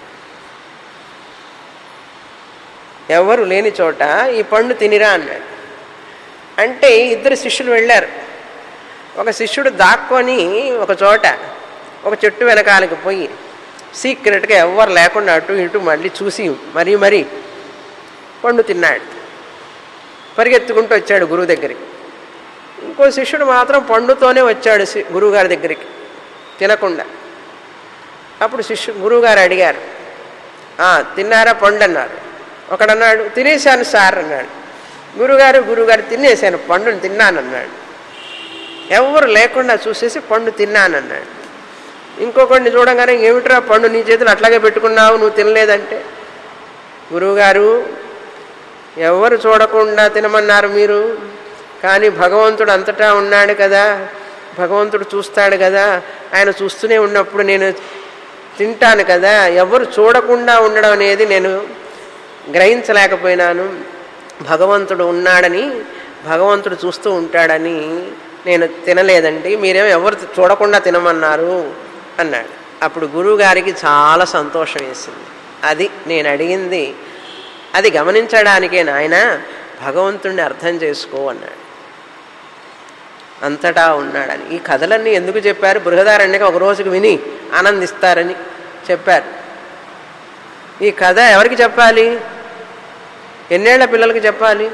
ఎవరు లేని చోట ఈ పండు తినిరా అన్నాడు అంటే ఇద్దరు శిష్యులు వెళ్ళారు ఒక శిష్యుడు దాక్కొని ఒక చోట ఒక చెట్టు వెనకాలకి పోయి సీక్రెట్గా ఎవ్వరు లేకుండా అటు ఇటు మళ్ళీ చూసి మరీ మరీ పండు తిన్నాడు పరిగెత్తుకుంటూ వచ్చాడు గురువు దగ్గరికి ఇంకో శిష్యుడు మాత్రం పండుతోనే వచ్చాడు శి- గురువుగారి దగ్గరికి తినకుండా అప్పుడు శిష్యు గురువుగారు అడిగారు "ఆ, తిన్నారా పండు అన్నారు ఒకడన్నాడు తినేశాను సార్ అన్నాడు గురుగారు గురుగారు తినేశాను పండుని తిన్నానన్నాడు ఎవరు లేకుండా చూసేసి పండు తిన్నానన్నాడు ఇంకొకడిని చూడగానే ఏమిట్రా పండు నీ చేతులు అట్లాగే పెట్టుకున్నావు నువ్వు తినలేదంటే గురువుగారు ఎవరు చూడకుండా తినమన్నారు మీరు కానీ భగవంతుడు అంతటా ఉన్నాడు కదా భగవంతుడు చూస్తాడు కదా ఆయన చూస్తూనే ఉన్నప్పుడు నేను తింటాను కదా ఎవరు చూడకుండా ఉండడం అనేది నేను గ్రహించలేకపోయినాను భగవంతుడు ఉన్నాడని భగవంతుడు చూస్తూ ఉంటాడని నేను తినలేదండి మీరేమో ఎవరు చూడకుండా తినమన్నారు అన్నాడు అప్పుడు గురువుగారికి చాలా సంతోషం వేసింది అది నేను అడిగింది అది గమనించడానికే నాయన భగవంతుణ్ణి అర్థం చేసుకో అన్నాడు అంతటా ఉన్నాడని ఈ కథలన్నీ ఎందుకు చెప్పారు బృహదారణ్యక ఒక రోజుకు విని ఆనందిస్తారని చెప్పారు ఈ కథ ఎవరికి చెప్పాలి ఎన్నేళ్ల పిల్లలకి చెప్పాలి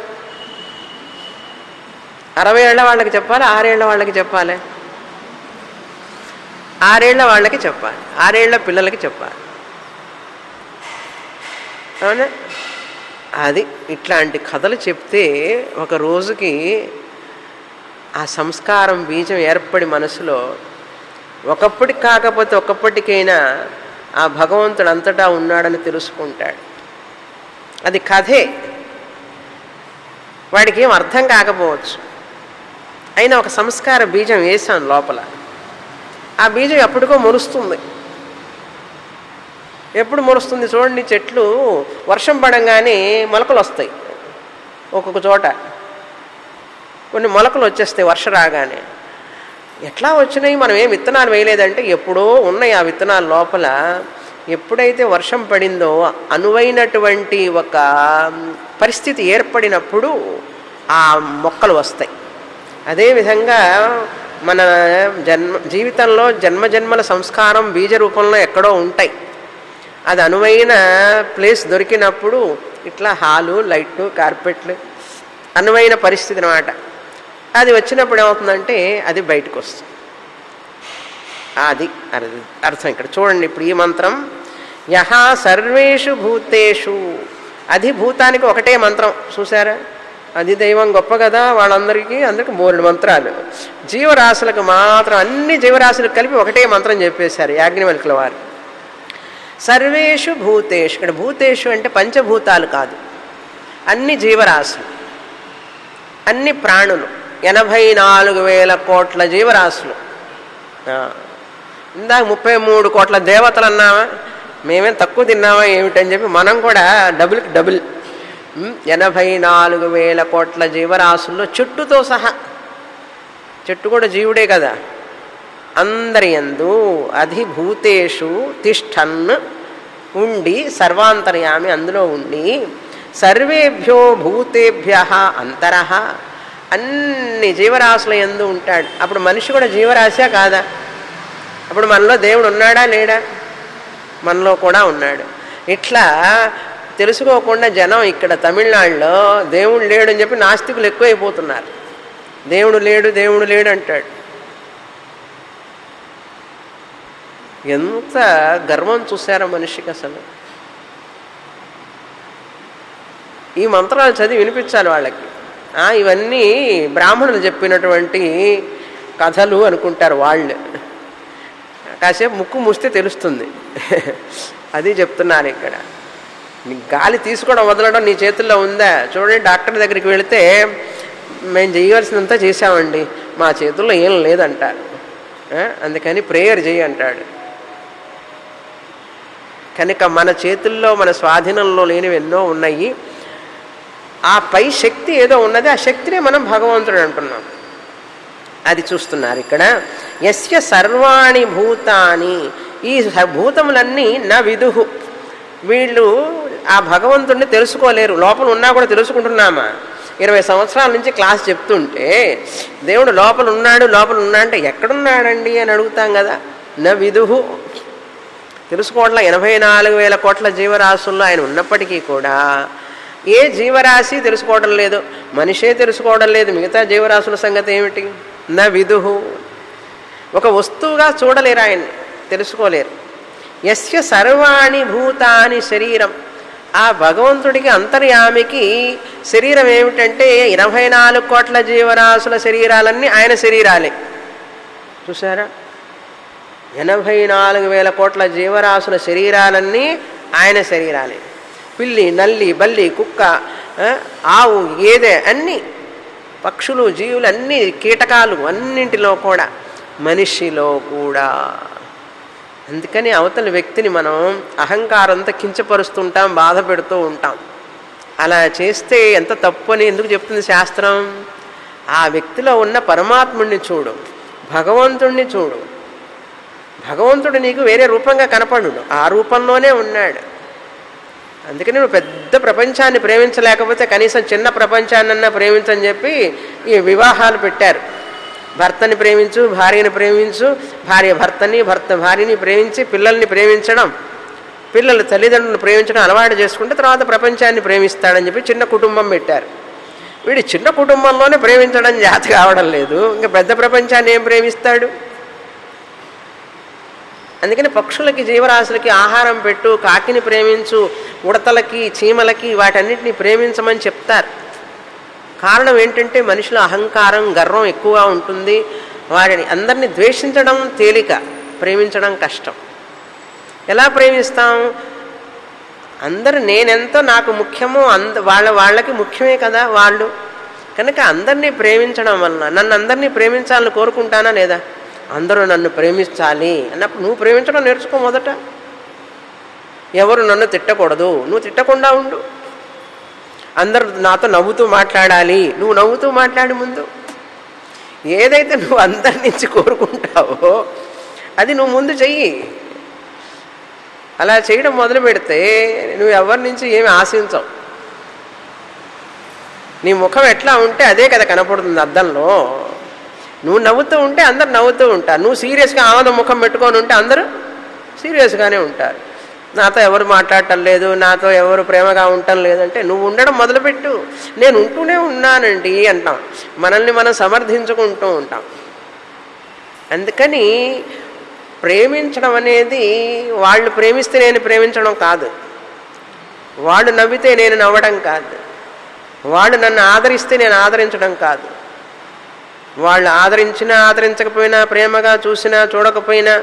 అరవై ఏళ్ల వాళ్ళకి చెప్పాలి ఆరేళ్ల వాళ్ళకి చెప్పాలి ఆరేళ్ల వాళ్ళకి చెప్పాలి ఆరేళ్ల పిల్లలకి చెప్పాలి అవునా అది ఇట్లాంటి కథలు చెప్తే ఒక రోజుకి ఆ సంస్కారం బీజం ఏర్పడి మనసులో ఒకప్పటికి కాకపోతే ఒకప్పటికైనా ఆ భగవంతుడు అంతటా ఉన్నాడని తెలుసుకుంటాడు అది కథే వాడికి ఏం అర్థం కాకపోవచ్చు అయినా ఒక సంస్కార బీజం వేశాను లోపల ఆ బీజం ఎప్పటికో మొలుస్తుంది ఎప్పుడు మొలుస్తుంది చూడండి చెట్లు వర్షం పడంగానే మొలకలు వస్తాయి ఒక్కొక్క చోట కొన్ని మొలకలు వచ్చేస్తాయి వర్ష రాగానే ఎట్లా వచ్చినాయి మనం ఏం విత్తనాలు వేయలేదంటే ఎప్పుడో ఉన్నాయి ఆ విత్తనాల లోపల ఎప్పుడైతే వర్షం పడిందో అనువైనటువంటి ఒక పరిస్థితి ఏర్పడినప్పుడు ఆ మొక్కలు వస్తాయి అదేవిధంగా మన జన్మ జీవితంలో జన్మజన్మల సంస్కారం బీజ రూపంలో ఎక్కడో ఉంటాయి అది అనువైన ప్లేస్ దొరికినప్పుడు ఇట్లా హాలు లైట్లు కార్పెట్లు అనువైన పరిస్థితి అనమాట అది వచ్చినప్పుడు ఏమవుతుందంటే అది బయటకు వస్తుంది అది అర్థ- అర్థం ఇక్కడ చూడండి ఇప్పుడు ఈ మంత్రం యహ సర్వేషు భూతేషు అది భూతానికి ఒకటే మంత్రం చూసారా అది దైవం గొప్ప కదా వాళ్ళందరికీ అందరికీ మూడు మంత్రాలు జీవరాశులకు మాత్రం అన్ని జీవరాశులకు కలిపి ఒకటే మంత్రం చెప్పేశారు యాజ్ఞవల్కుల వారు సర్వేషు భూతేషు ఇక్కడ భూతేషు అంటే పంచభూతాలు కాదు అన్ని జీవరాశులు అన్ని ప్రాణులు ఎనభై నాలుగు వేల కోట్ల జీవరాశులు ఆ. ఇందాక ముప్పై మూడు కోట్ల దేవతలు అన్నామా మేమేం తక్కువ తిన్నామా ఏమిటని చెప్పి మనం కూడా డబుల్కి డబుల్ ఉమ్, ఎనభై నాలుగు వేల కోట్ల జీవరాశుల్లో చెట్టుతో సహా చెట్టు కూడా జీవుడే కదా అందరి యందు అధిభూతేషు తిష్టన్ ఉండి సర్వాంతర్యామి అందులో ఉండి సర్వేభ్యో భూతేభ్య అంతర అన్ని జీవరాశుల ఎందు ఉంటాడు అప్పుడు మనిషి కూడా జీవరాశా కాదా అప్పుడు మనలో దేవుడు ఉన్నాడా లేడా మనలో కూడా ఉన్నాడు ఇట్లా తెలుసుకోకుండా జనం ఇక్కడ తమిళనాడులో దేవుడు లేడు అని చెప్పి నాస్తికులు ఎక్కువైపోతున్నారు దేవుడు లేడు దేవుడు లేడు అంటాడు ఎంత గర్వం చూసారా మనిషికి అసలు ఈ మంత్రాలు చదివి వినిపించాలి వాళ్ళకి ఆ, ఇవన్నీ బ్రాహ్మణులు చెప్పినటువంటి కథలు అనుకుంటారు వాళ్ళు కాసేపు ముక్కు మూస్తే తెలుస్తుంది అది చెప్తున్నారు ఇక్కడ నీ గాలి తీసుకోవడం వదలడం నీ చేతుల్లో ఉందా చూడండి డాక్టర్ దగ్గరికి వెళితే మేము చేయవలసినంత చేశామండి మా చేతుల్లో ఏం లేదంటారు ఆ, అందుకని ప్రేయర్ చేయి అంటాడు కనుక మన చేతుల్లో మన స్వాధీనంలో లేనివి ఎన్నో ఉన్నాయి ఆ పై శక్తి ఏదో ఉన్నది ఆ శక్తినే మనం భగవంతుడు అంటున్నాం అది చూస్తున్నారు ఇక్కడ యస్య సర్వాణి భూతాని ఈ స- భూతములన్నీ నా విదుహు వీళ్ళు ఆ భగవంతుడిని తెలుసుకోలేరు లోపల ఉన్నా కూడా తెలుసుకుంటున్నామా ఇరవై సంవత్సరాల నుంచి క్లాస్ చెప్తుంటే దేవుడు లోపల ఉన్నాడు లోపల ఉన్నాడు అంటే ఎక్కడున్నాడండి అని అడుగుతాం కదా నా విదుహు తెలుసుకోవట్ల ఎనభై నాలుగు వేల కోట్ల జీవరాశుల్లో ఆయన ఉన్నప్పటికీ కూడా ఏ జీవరాశి తెలుసుకోవడం లేదు మనిషే తెలుసుకోవడం లేదు మిగతా జీవరాశుల సంగతి ఏమిటి నా విదుహు ఒక వస్తువుగా చూడలేరు ఆయన్ని తెలుసుకోలేరు యస్య సర్వాణి భూతాని శరీరం ఆ భగవంతుడికి అంతర్యామికి శరీరం ఏమిటంటే ఇరవై నాలుగు కోట్ల జీవరాశుల శరీరాలన్నీ ఆయన శరీరాలే చూసారా ఎనభై నాలుగు వేల కోట్ల జీవరాశుల శరీరాలన్నీ ఆయన శరీరాలే పిల్లి నల్లి బల్లి కుక్క ఆ, ఆవు గేదె అన్నీ పక్షులు జీవులు అన్ని కీటకాలు అన్నింటిలో కూడా మనిషిలో కూడా అందుకని అవతల వ్యక్తిని మనం అహంకారంతో కించపరుస్తుంటాం బాధ పెడుతూ ఉంటాం అలా చేస్తే ఎంత తప్పు అని ఎందుకు చెప్తుంది శాస్త్రం ఆ వ్యక్తిలో ఉన్న పరమాత్ముడిని చూడు భగవంతుణ్ణి చూడు భగవంతుడు నీకు వేరే రూపంగా కనపడు ఆ రూపంలోనే ఉన్నాడు అందుకని నువ్వు పెద్ద ప్రపంచాన్ని ప్రేమించలేకపోతే కనీసం చిన్న ప్రపంచాన్నన్నా ప్రేమించని చెప్పి ఈ వివాహాలు పెట్టారు భర్తని ప్రేమించు భార్యని ప్రేమించు భార్య భర్తని భర్త భార్యని ప్రేమించి పిల్లల్ని ప్రేమించడం పిల్లలు తల్లిదండ్రులను ప్రేమించడం అలవాటు చేసుకుంటే తర్వాత ప్రపంచాన్ని ప్రేమిస్తాడని చెప్పి చిన్న కుటుంబం పెట్టారు వీడి చిన్న కుటుంబంలోనే ప్రేమించడం జాతి కావడం లేదు ఇంకా పెద్ద ప్రపంచాన్ని ఏం ప్రేమిస్తాడు అందుకని పక్షులకి జీవరాశులకి ఆహారం పెట్టు కాకిని ప్రేమించు ఉడతలకి చీమలకి వాటన్నిటిని ప్రేమించమని చెప్తారు కారణం ఏంటంటే మనిషిలో అహంకారం గర్వం ఎక్కువగా ఉంటుంది వాడిని అందరిని ద్వేషించడం తేలిక ప్రేమించడం కష్టం ఎలా ప్రేమిస్తాం అందరు నేనెంతో నాకు ముఖ్యమో అంద వాళ్ళ వాళ్ళకి ముఖ్యమే కదా వాళ్ళు కనుక అందరినీ ప్రేమించడం వలన నన్ను అందరినీ ప్రేమించాలని కోరుకుంటానా లేదా అందరూ నన్ను ప్రేమించాలి అన్నప్పుడు నువ్వు ప్రేమించడం నేర్చుకో మొదట ఎవరు నన్ను తిట్టకూడదు నువ్వు తిట్టకుండా ఉండు అందరు నాతో నవ్వుతూ మాట్లాడాలి నువ్వు నవ్వుతూ మాట్లాడి ముందు ఏదైతే నువ్వు అందరి నుంచి కోరుకుంటావో అది నువ్వు ముందు చెయ్యి అలా చేయడం మొదలు పెడితే నువ్వు ఎవరి నుంచి ఏమి ఆశించవు నీ ముఖం ఎట్లా ఉంటే అదే కదా కనపడుతుంది అద్దంలో నువ్వు నవ్వుతూ ఉంటే అందరు నవ్వుతూ ఉంటారు నువ్వు సీరియస్గా ఆమద ముఖం పెట్టుకొని ఉంటే అందరూ సీరియస్గానే ఉంటారు నాతో ఎవరు మాట్లాడటం లేదు నాతో ఎవరు ప్రేమగా ఉండటం లేదంటే నువ్వు ఉండడం మొదలుపెట్టు నేను ఉంటూనే ఉన్నానండి అంటాం మనల్ని మనం సమర్థించుకుంటూ ఉంటాం అందుకని ప్రేమించడం అనేది వాళ్ళు ప్రేమిస్తే నేను ప్రేమించడం కాదు వాళ్ళు నవ్వితే నేను నవ్వడం కాదు వాళ్ళు నన్ను ఆదరిస్తే నేను ఆదరించడం కాదు వాళ్ళు ఆదరించినా ఆదరించకపోయినా ప్రేమగా చూసినా చూడకపోయినా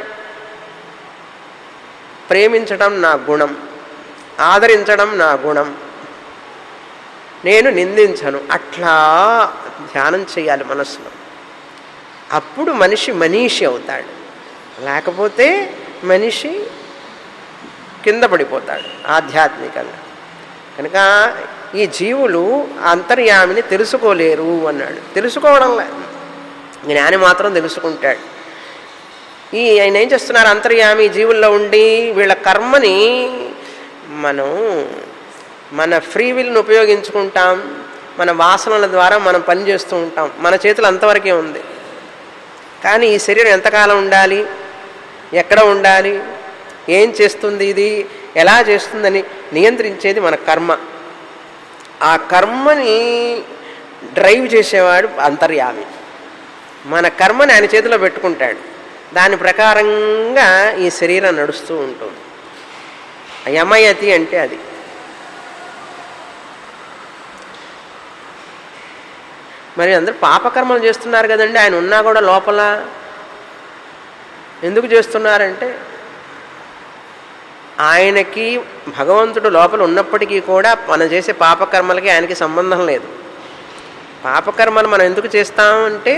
ప్రేమించడం నా గుణం ఆదరించడం నా గుణం నేను నిందించను అట్లా ధ్యానం చేయాలి మనసులో అప్పుడు మనిషి మనీషి అవుతాడు లేకపోతే మనిషి కింద పడిపోతాడు ఆధ్యాత్మికంగా కనుక ఈ జీవులు అంతర్యామిని తెలుసుకోలేరు అన్నాడు తెలుసుకోవడం జ్ఞాని మాత్రం తెలుసుకుంటాడు ఈ ఆయన ఏం చేస్తున్నారు అంతర్యామి జీవుల్లో ఉండి వీళ్ళ కర్మని మనం మన ఫ్రీ విల్ని ఉపయోగించుకుంటాం మన వాసనల ద్వారా మనం పనిచేస్తూ ఉంటాం మన చేతులు అంతవరకే ఉంది కానీ ఈ శరీరం ఎంతకాలం ఉండాలి ఎక్కడ ఉండాలి ఏం చేస్తుంది ఇది ఎలా చేస్తుందని నియంత్రించేది మన కర్మ ఆ కర్మని డ్రైవ్ చేసేవాడు అంతర్యామి మన కర్మని ఆయన చేతిలో పెట్టుకుంటాడు దాని ప్రకారంగా ఈ శరీరం నడుస్తూ ఉంటుంది యమయతి అంటే అది మరి అందరూ పాపకర్మలు చేస్తున్నారు కదండి ఆయన ఉన్నా కూడా లోపల ఎందుకు చేస్తున్నారంటే ఆయనకి భగవంతుడు లోపల ఉన్నప్పటికీ కూడా మనం చేసే పాపకర్మలకి ఆయనకి సంబంధం లేదు పాపకర్మలు మనం ఎందుకు చేస్తాం అంటే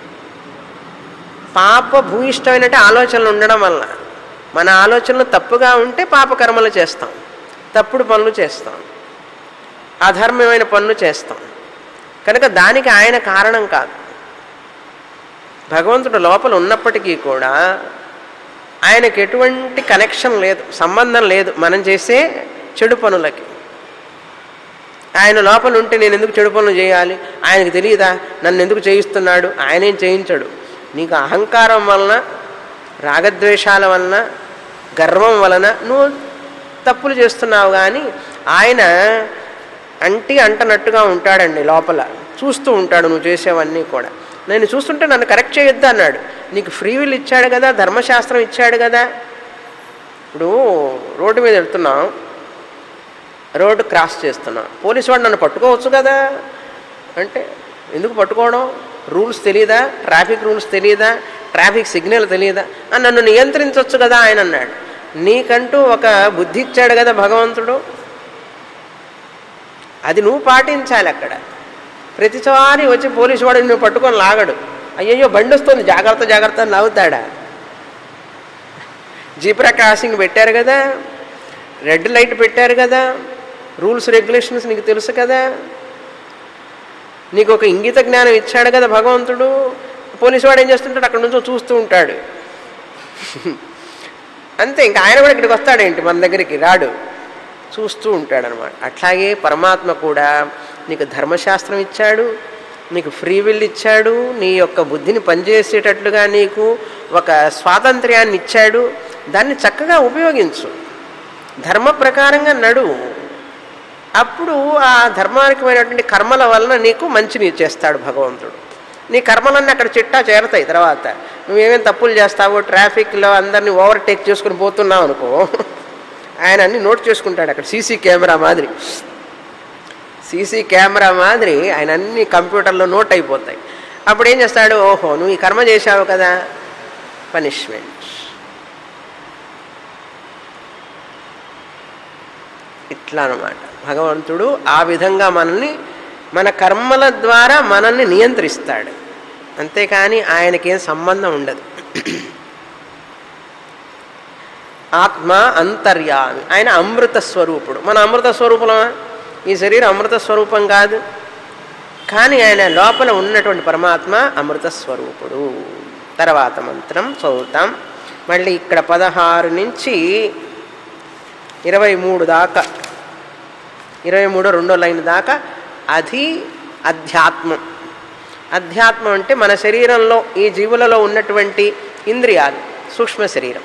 పాప భూయిష్టమైనట్టు ఆలోచనలు ఉండడం వల్ల మన ఆలోచనలు తప్పుగా ఉంటే పాపకర్మలు చేస్తాం తప్పుడు పనులు చేస్తాం అధర్మమైన పనులు చేస్తాం కనుక దానికి ఆయన కారణం కాదు భగవంతుడు లోపల ఉన్నప్పటికీ కూడా ఆయనకు ఎటువంటి కనెక్షన్ లేదు సంబంధం లేదు మనం చేసే చెడు పనులకి ఆయన లోపల ఉంటే నేను ఎందుకు చెడు పనులు చేయాలి ఆయనకు తెలియదా నన్ను ఎందుకు చేయిస్తున్నాడు ఆయనేం చేయించడు నీకు అహంకారం వలన రాగద్వేషాల వలన గర్వం వలన నువ్వు తప్పులు చేస్తున్నావు కానీ ఆయన అంటి అంటనట్టుగా ఉంటాడండి లోపల చూస్తూ ఉంటాడు నువ్వు చేసేవన్నీ కూడా నేను చూస్తుంటే నన్ను కరెక్ట్ చేయొద్దు అన్నాడు నీకు ఫ్రీ విల్ ఇచ్చాడు కదా ధర్మశాస్త్రం ఇచ్చాడు కదా ఇప్పుడు రోడ్డు మీద వెళ్తున్నాం రోడ్డు క్రాస్ చేస్తున్నాం పోలీసు వాడు నన్ను పట్టుకోవచ్చు కదా అంటే ఎందుకు పట్టుకోవడం రూల్స్ తెలియదా ట్రాఫిక్ రూల్స్ తెలియదా ట్రాఫిక్ సిగ్నల్ తెలియదా అని నన్ను నియంత్రించవచ్చు కదా ఆయన అన్నాడు నీకంటూ ఒక బుద్ధి ఇచ్చాడు కదా భగవంతుడు అది నువ్వు పాటించాలి అక్కడ ప్రతిసారి వచ్చి పోలీసు వాడు నువ్వు పట్టుకొని లాగడు అయ్యయ్యో బండి వస్తుంది జాగ్రత్త జాగ్రత్త అని లాగుతాడా జీబ్రా క్రాసింగ్ పెట్టారు కదా రెడ్ లైట్ పెట్టారు కదా రూల్స్ రెగ్యులేషన్స్ నీకు తెలుసు కదా నీకు ఒక ఇంగిత జ్ఞానం ఇచ్చాడు కదా భగవంతుడు పోలీసు వాడు ఏం చేస్తుంటాడు అక్కడ నుంచో చూస్తూ ఉంటాడు అంతే ఇంకా ఆయన కూడా ఇక్కడికి వస్తాడేంటి మన దగ్గరికి రాడు చూస్తూ ఉంటాడనమాట అట్లాగే పరమాత్మ కూడా నీకు ధర్మశాస్త్రం ఇచ్చాడు నీకు ఫ్రీ విల్ ఇచ్చాడు నీ యొక్క బుద్ధిని పనిచేసేటట్లుగా నీకు ఒక స్వాతంత్ర్యాన్ని ఇచ్చాడు దాన్ని చక్కగా ఉపయోగించు ధర్మ ప్రకారంగా నడు అప్పుడు ఆ ధర్మానికమైనటువంటి కర్మల వలన నీకు మంచిని చేస్తాడు భగవంతుడు నీ కర్మలన్నీ అక్కడ చిట్టా చేరతాయి తర్వాత నువ్వేమేం తప్పులు చేస్తావో ట్రాఫిక్లో అందరినీ ఓవర్టేక్ చేసుకుని పోతున్నావు అనుకో ఆయన అన్ని నోట్ చేసుకుంటాడు అక్కడ సీసీ కెమెరా మాదిరి సీసీ కెమెరా మాదిరి ఆయన అన్ని కంప్యూటర్లో నోట్ అయిపోతాయి అప్పుడు ఏం చేస్తాడు ఓహో నువ్వు ఈ కర్మ చేశావు కదా పనిష్మెంట్ ఇట్లా అనమాట భగవంతుడు ఆ విధంగా మనల్ని మన కర్మల ద్వారా మనల్ని నియంత్రిస్తాడు అంతేకాని ఆయనకేం సంబంధం ఉండదు ఆత్మ అంతర్యామి ఆయన అమృత స్వరూపుడు మన అమృత స్వరూపమా ఈ శరీరం అమృత స్వరూపం కాదు కానీ ఆయన లోపల ఉన్నటువంటి పరమాత్మ అమృత స్వరూపుడు తర్వాత మంత్రం చదువుతాం మళ్ళీ ఇక్కడ పదహారు నుంచి ఇరవై మూడు దాకా ఇరవై మూడు రెండో లైన్ దాకా అది అధ్యాత్మం అధ్యాత్మం అంటే మన శరీరంలో ఈ జీవులలో ఉన్నటువంటి ఇంద్రియాలు సూక్ష్మ శరీరం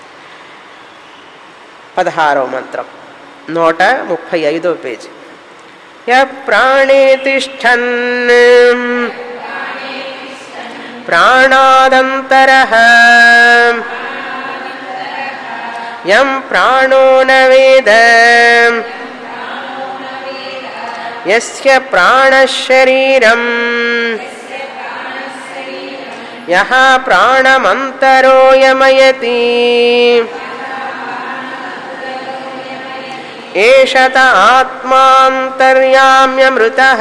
పదహారవ మంత్రం నూట ముప్పై ఐదో పేజీ య ప్రాణే తిష్టన్ ప్రాణాదంతర యం ప్రాణో న వేద యస్య ప్రాణశరీరం యః ప్రాణమంతరో యమయతి ఏషత ఆత్మాంతర్యామ్యమృతః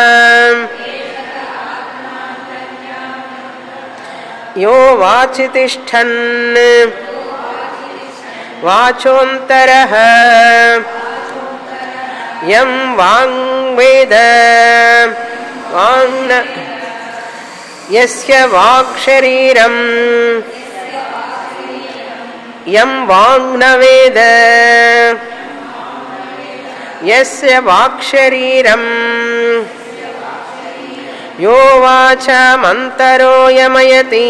యో వాచి తిష్టన్ వాచోంతరః యం వాంగ్వేద వాంగ్న యస్య వాక్శరీరం యం వాంగ్న వేద యస్య వాక్శరీరం యో వాచమంతరో యమయతి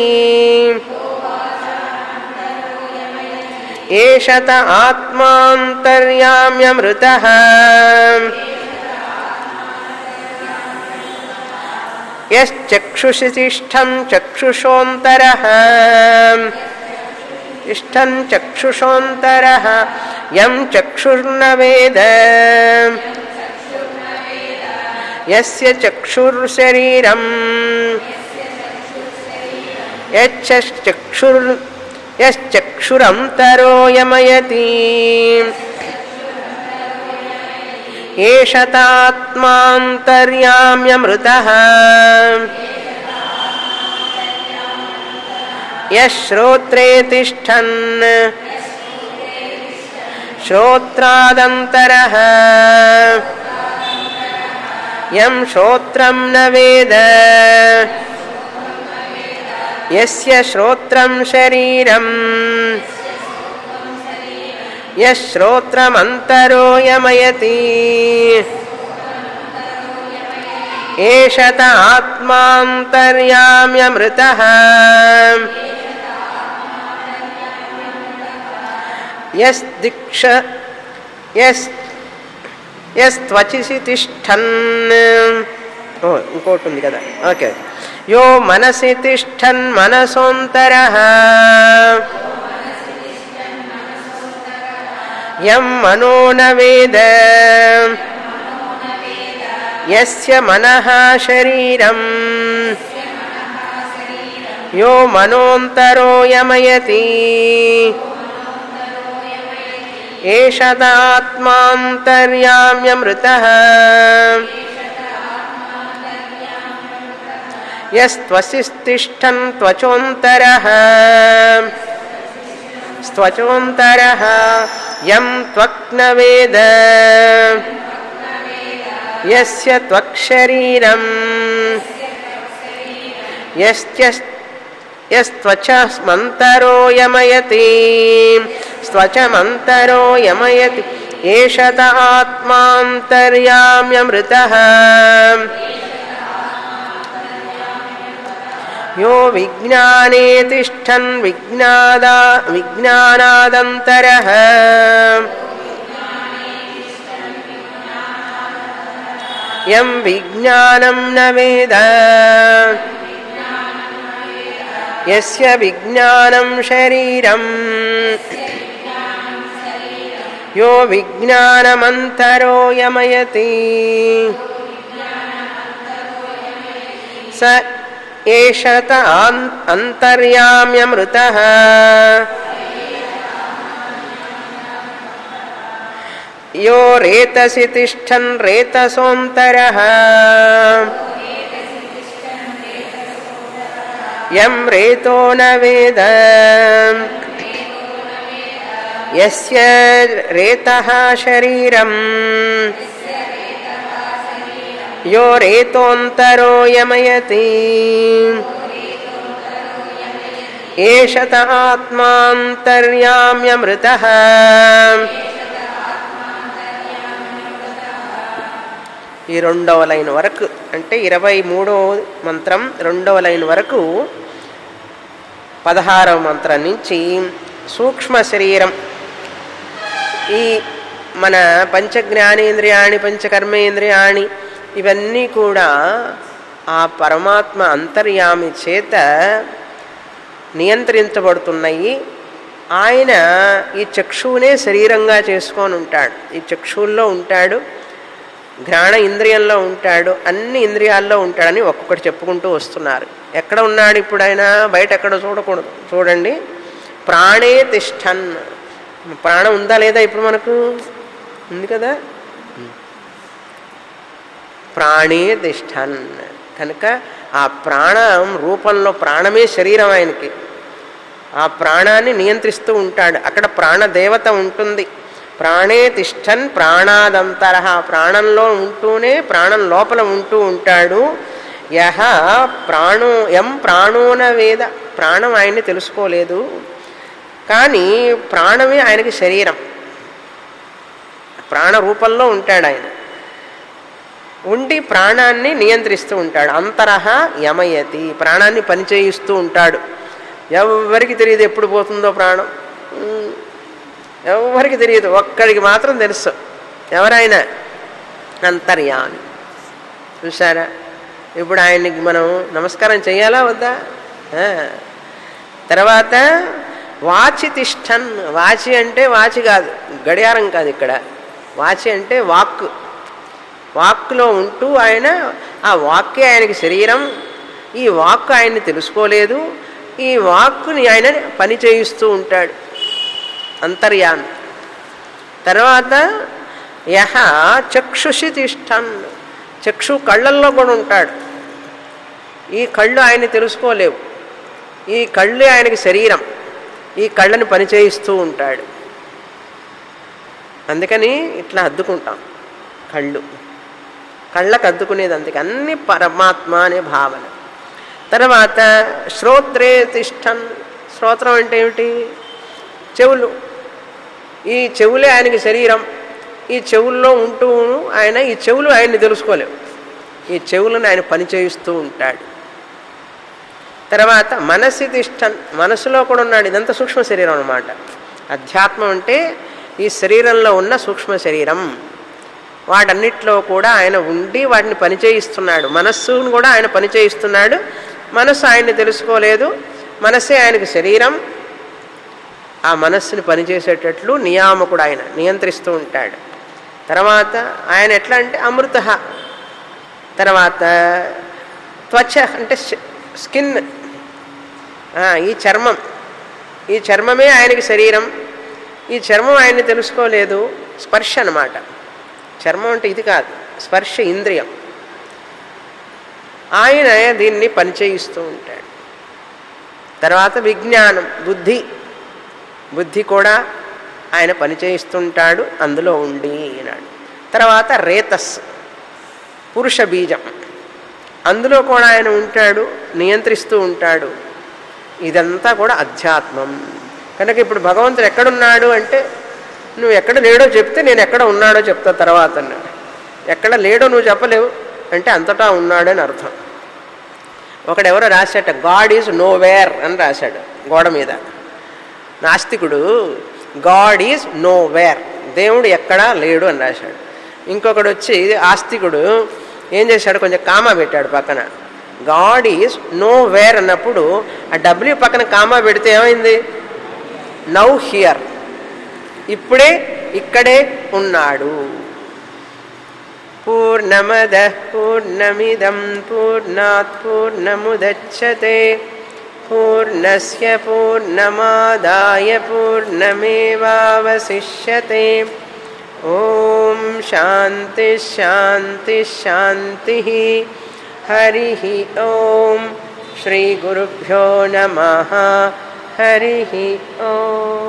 ఏషత ఆత్మాంతర్యామ్యమృతః యశ్చక్షుషి తిష్టం చక్షుషోంతరః తిష్టం చక్షుషోంతరః యం చక్షుర్న వేద యస్య చక్షుర్శరీరం యచ్చక్షుర్ యశ్చక్షురంతరో యమయతి ఏషతాత్మాంతర్యామ్యమృతః యశ్రోత్రే తిష్టన్ శ్రోత్రాదంతరः యం శ్రోత్రం న వేద యస్య శ్రోత్రం శరీరం యశ్రోత్రమంతరో యమయతి ఏషత ఆత్మాంతర్యామ్యమృతః యస్దిక్ష యస్ యస్త్వచిసి తిష్టన్ ఓ ఇంకోటి ఉంది కదా ఓకే యో మనసి తిష్టన్ మనసోంతర యం మనో న వేద యస్య మనః శరీరం యో మనోంతరో యమయతి ఏషదాత్మాంతర్యామ్యమృతః యస్త్వసిస్తిష్టన్ త్వచోంతరः స్త్వచోంతరः యం త్వక్న వేద యస్య త్వక్శరీరం యస్య యస్త్వచమంతరో యమయతి స్త్వచమంతరో యమయతి ఏషత ఆత్మాంతర్యామ్యమృతః యో విజ్ఞానే తిష్టన్ విజ్ఞాదా విజ్ఞానాదంతరः యం విజ్ఞానం న వేద యస్య విజ్ఞానం శరీరం యో విజ్ఞానమంతరో యమయతి స ఏషత ఆన్- అంతర్యామ్యమృతః యో రేతసి తిష్టన్ రేతసోంతరః యం రేతో న వేద యస్య రేతః శరీరం యో రేతోంతరో యమయతి ఏషత ఆత్మాంతర్యామ్యమృతః ఈ రెండవ లైన్ వరకు అంటే ఇరవై మూడవ మంత్రం రెండవ లైన్ వరకు పదహారవ మంత్రం నుంచి సూక్ష్మ శరీరం ఈ మన పంచ జ్ఞానేంద్రియాణి పంచకర్మేంద్రియాణి ఇవన్నీ కూడా ఆ పరమాత్మ అంతర్యామి చేత నియంత్రించబడుతున్నాయి ఆయన ఈ చక్షువునే శరీరంగా చేసుకొని ఉంటాడు ఈ చక్షువుల్లో ఉంటాడు ఘ్రాణ ఇంద్రియంలో ఉంటాడు అన్ని ఇంద్రియాల్లో ఉంటాడని ఒక్కొక్కటి చెప్పుకుంటూ వస్తున్నారు ఎక్కడ ఉన్నాడు ఇప్పుడు ఆయన బయట ఎక్కడ చూడకూడదు చూడండి ప్రాణే తిష్టన్ ప్రాణం ఉందా లేదా ఇప్పుడు మనకు ఉంది కదా ప్రాణే తిష్టన్ కనుక ఆ ప్రాణం రూపంలో ప్రాణమే శరీరం ఆయనకి ఆ ప్రాణాన్ని నియంత్రిస్తూ ఉంటాడు అక్కడ ప్రాణదేవత ఉంటుంది ప్రాణే తిష్టన్ ప్రాణాదంతర ప్రాణంలో ఉంటూనే ప్రాణం లోపల ఉంటూ ఉంటాడు యహ ప్రాణో ఎం ప్రాణోన వేద ప్రాణం ఆయన్ని తెలుసుకోలేదు కానీ ప్రాణమే ఆయనకి శరీరం ప్రాణ రూపంలో ఉంటాడు ఆయన ఉండి ప్రాణాన్ని నియంత్రిస్తూ ఉంటాడు అంతరహ యమయతి ప్రాణాన్ని పనిచేయిస్తూ ఉంటాడు ఎవరికి తెలియదు ఎప్పుడు పోతుందో ప్రాణం ఉమ్, ఎవరికి తెలియదు ఒక్కడికి మాత్రం తెలుసు ఎవరైనా అంతర్యామి చూసారా ఇప్పుడు ఆయన్ని మనం నమస్కారం చేయాలా వద్దా ఆ. తర్వాత వాచి తిష్టన్ వాచి అంటే వాచి కాదు గడియారం కాదు ఇక్కడ వాచి అంటే వాక్ వాక్లో ఉంటూ ఆయన ఆ వాక్కే ఆయనకి శరీరం ఈ వాక్ ఆయన్ని తెలుసుకోలేదు ఈ వాక్కుని ఆయన పని చేయిస్తూ ఉంటాడు అంతర్యామి తర్వాత యహ చక్షుషి తిష్టన్ చక్షు కళ్ళల్లో కూడా ఉంటాడు ఈ కళ్ళు ఆయన్ని తెలుసుకోలేవు ఈ కళ్ళు ఆయనకి శరీరం ఈ కళ్ళని పనిచేయిస్తూ ఉంటాడు అందుకని ఇట్లా అద్దుకుంటాం కళ్ళు కళ్ళకు అద్దుకునేది అందుకే అన్ని పరమాత్మ అనే భావన తర్వాత శ్రోత్రే తిష్టన్ శ్రోత్రం అంటే ఏమిటి చెవులు ఈ చెవులే ఆయనకి శరీరం ఈ చెవుల్లో ఉంటూ ఆయన ఈ చెవులు ఆయన్ని తెలుసుకోలేవు ఈ చెవులను ఆయన పనిచేయిస్తూ ఉంటాడు తర్వాత మనసి తిష్టన్ మనసులో కూడా ఉన్నాడు ఇదంతా సూక్ష్మ శరీరం అన్నమాట అధ్యాత్మం అంటే ఈ శరీరంలో ఉన్న సూక్ష్మ శరీరం వాటన్నిటిలో కూడా ఆయన ఉండి వాటిని పనిచేయిస్తున్నాడు మనస్సును కూడా ఆయన పనిచేయిస్తున్నాడు మనస్సు ఆయన్ని తెలుసుకోలేదు మనస్సే ఆయనకు శరీరం ఆ మనస్సుని పనిచేసేటట్లు నియామకుడు ఆయన నియంత్రిస్తూ ఉంటాడు తర్వాత ఆయన ఎట్లా అంటే అమృత తర్వాత త్వచ అంటే స్కిన్ ఈ చర్మం ఈ చర్మమే ఆయనకి శరీరం ఈ చర్మం ఆయన్ని తెలుసుకోలేదు స్పర్శ అన్నమాట చర్మం అంటే ఇది కాదు స్పర్శ ఇంద్రియం ఆయన దీన్ని పనిచేయిస్తూ ఉంటాడు తర్వాత విజ్ఞానం బుద్ధి బుద్ధి కూడా ఆయన పనిచేయిస్తుంటాడు అందులో ఉండి అన్నాడు తర్వాత రేతస్ పురుష బీజం అందులో కూడా ఆయన ఉంటాడు నియంత్రిస్తూ ఉంటాడు ఇదంతా కూడా అధ్యాత్మం కనుక ఇప్పుడు భగవంతుడు ఎక్కడున్నాడు అంటే నువ్వు ఎక్కడ లేడో చెప్తే నేను ఎక్కడ ఉన్నాడో చెప్తా తర్వాత అన్నాడు ఎక్కడ లేడో నువ్వు చెప్పలేవు అంటే అంతటా ఉన్నాడని అర్థం ఒకడెవరో రాశాట గాడ్ ఈజ్ నో వేర్ అని రాశాడు గోడ మీద నాస్తికుడు గాడ్ ఈజ్ నో వేర్ దేవుడు ఎక్కడా లేడు అని రాశాడు ఇంకొకడు వచ్చి ఆస్తికుడు ఏం చేశాడు కొంచెం కామా పెట్టాడు పక్కన గాడ్ ఈజ్ నో వేర్ అన్నప్పుడు ఆ డబ్ల్యూ పక్కన కామా పెడితే ఏమైంది నౌ హియర్ ఇప్పుడే ఇక్కడే ఉన్నాడు పూర్ణమద పూర్ణమిదం పూర్ణాత్ పూర్ణముదచ్చతే పూర్ణస్య పూర్ణమాదాయ పూర్ణమేవావశిష్యతే ఓం శాంతి శాంతి శాంతి హరి ఓం శ్రీ గురుభ్యో నమ హరి ఓం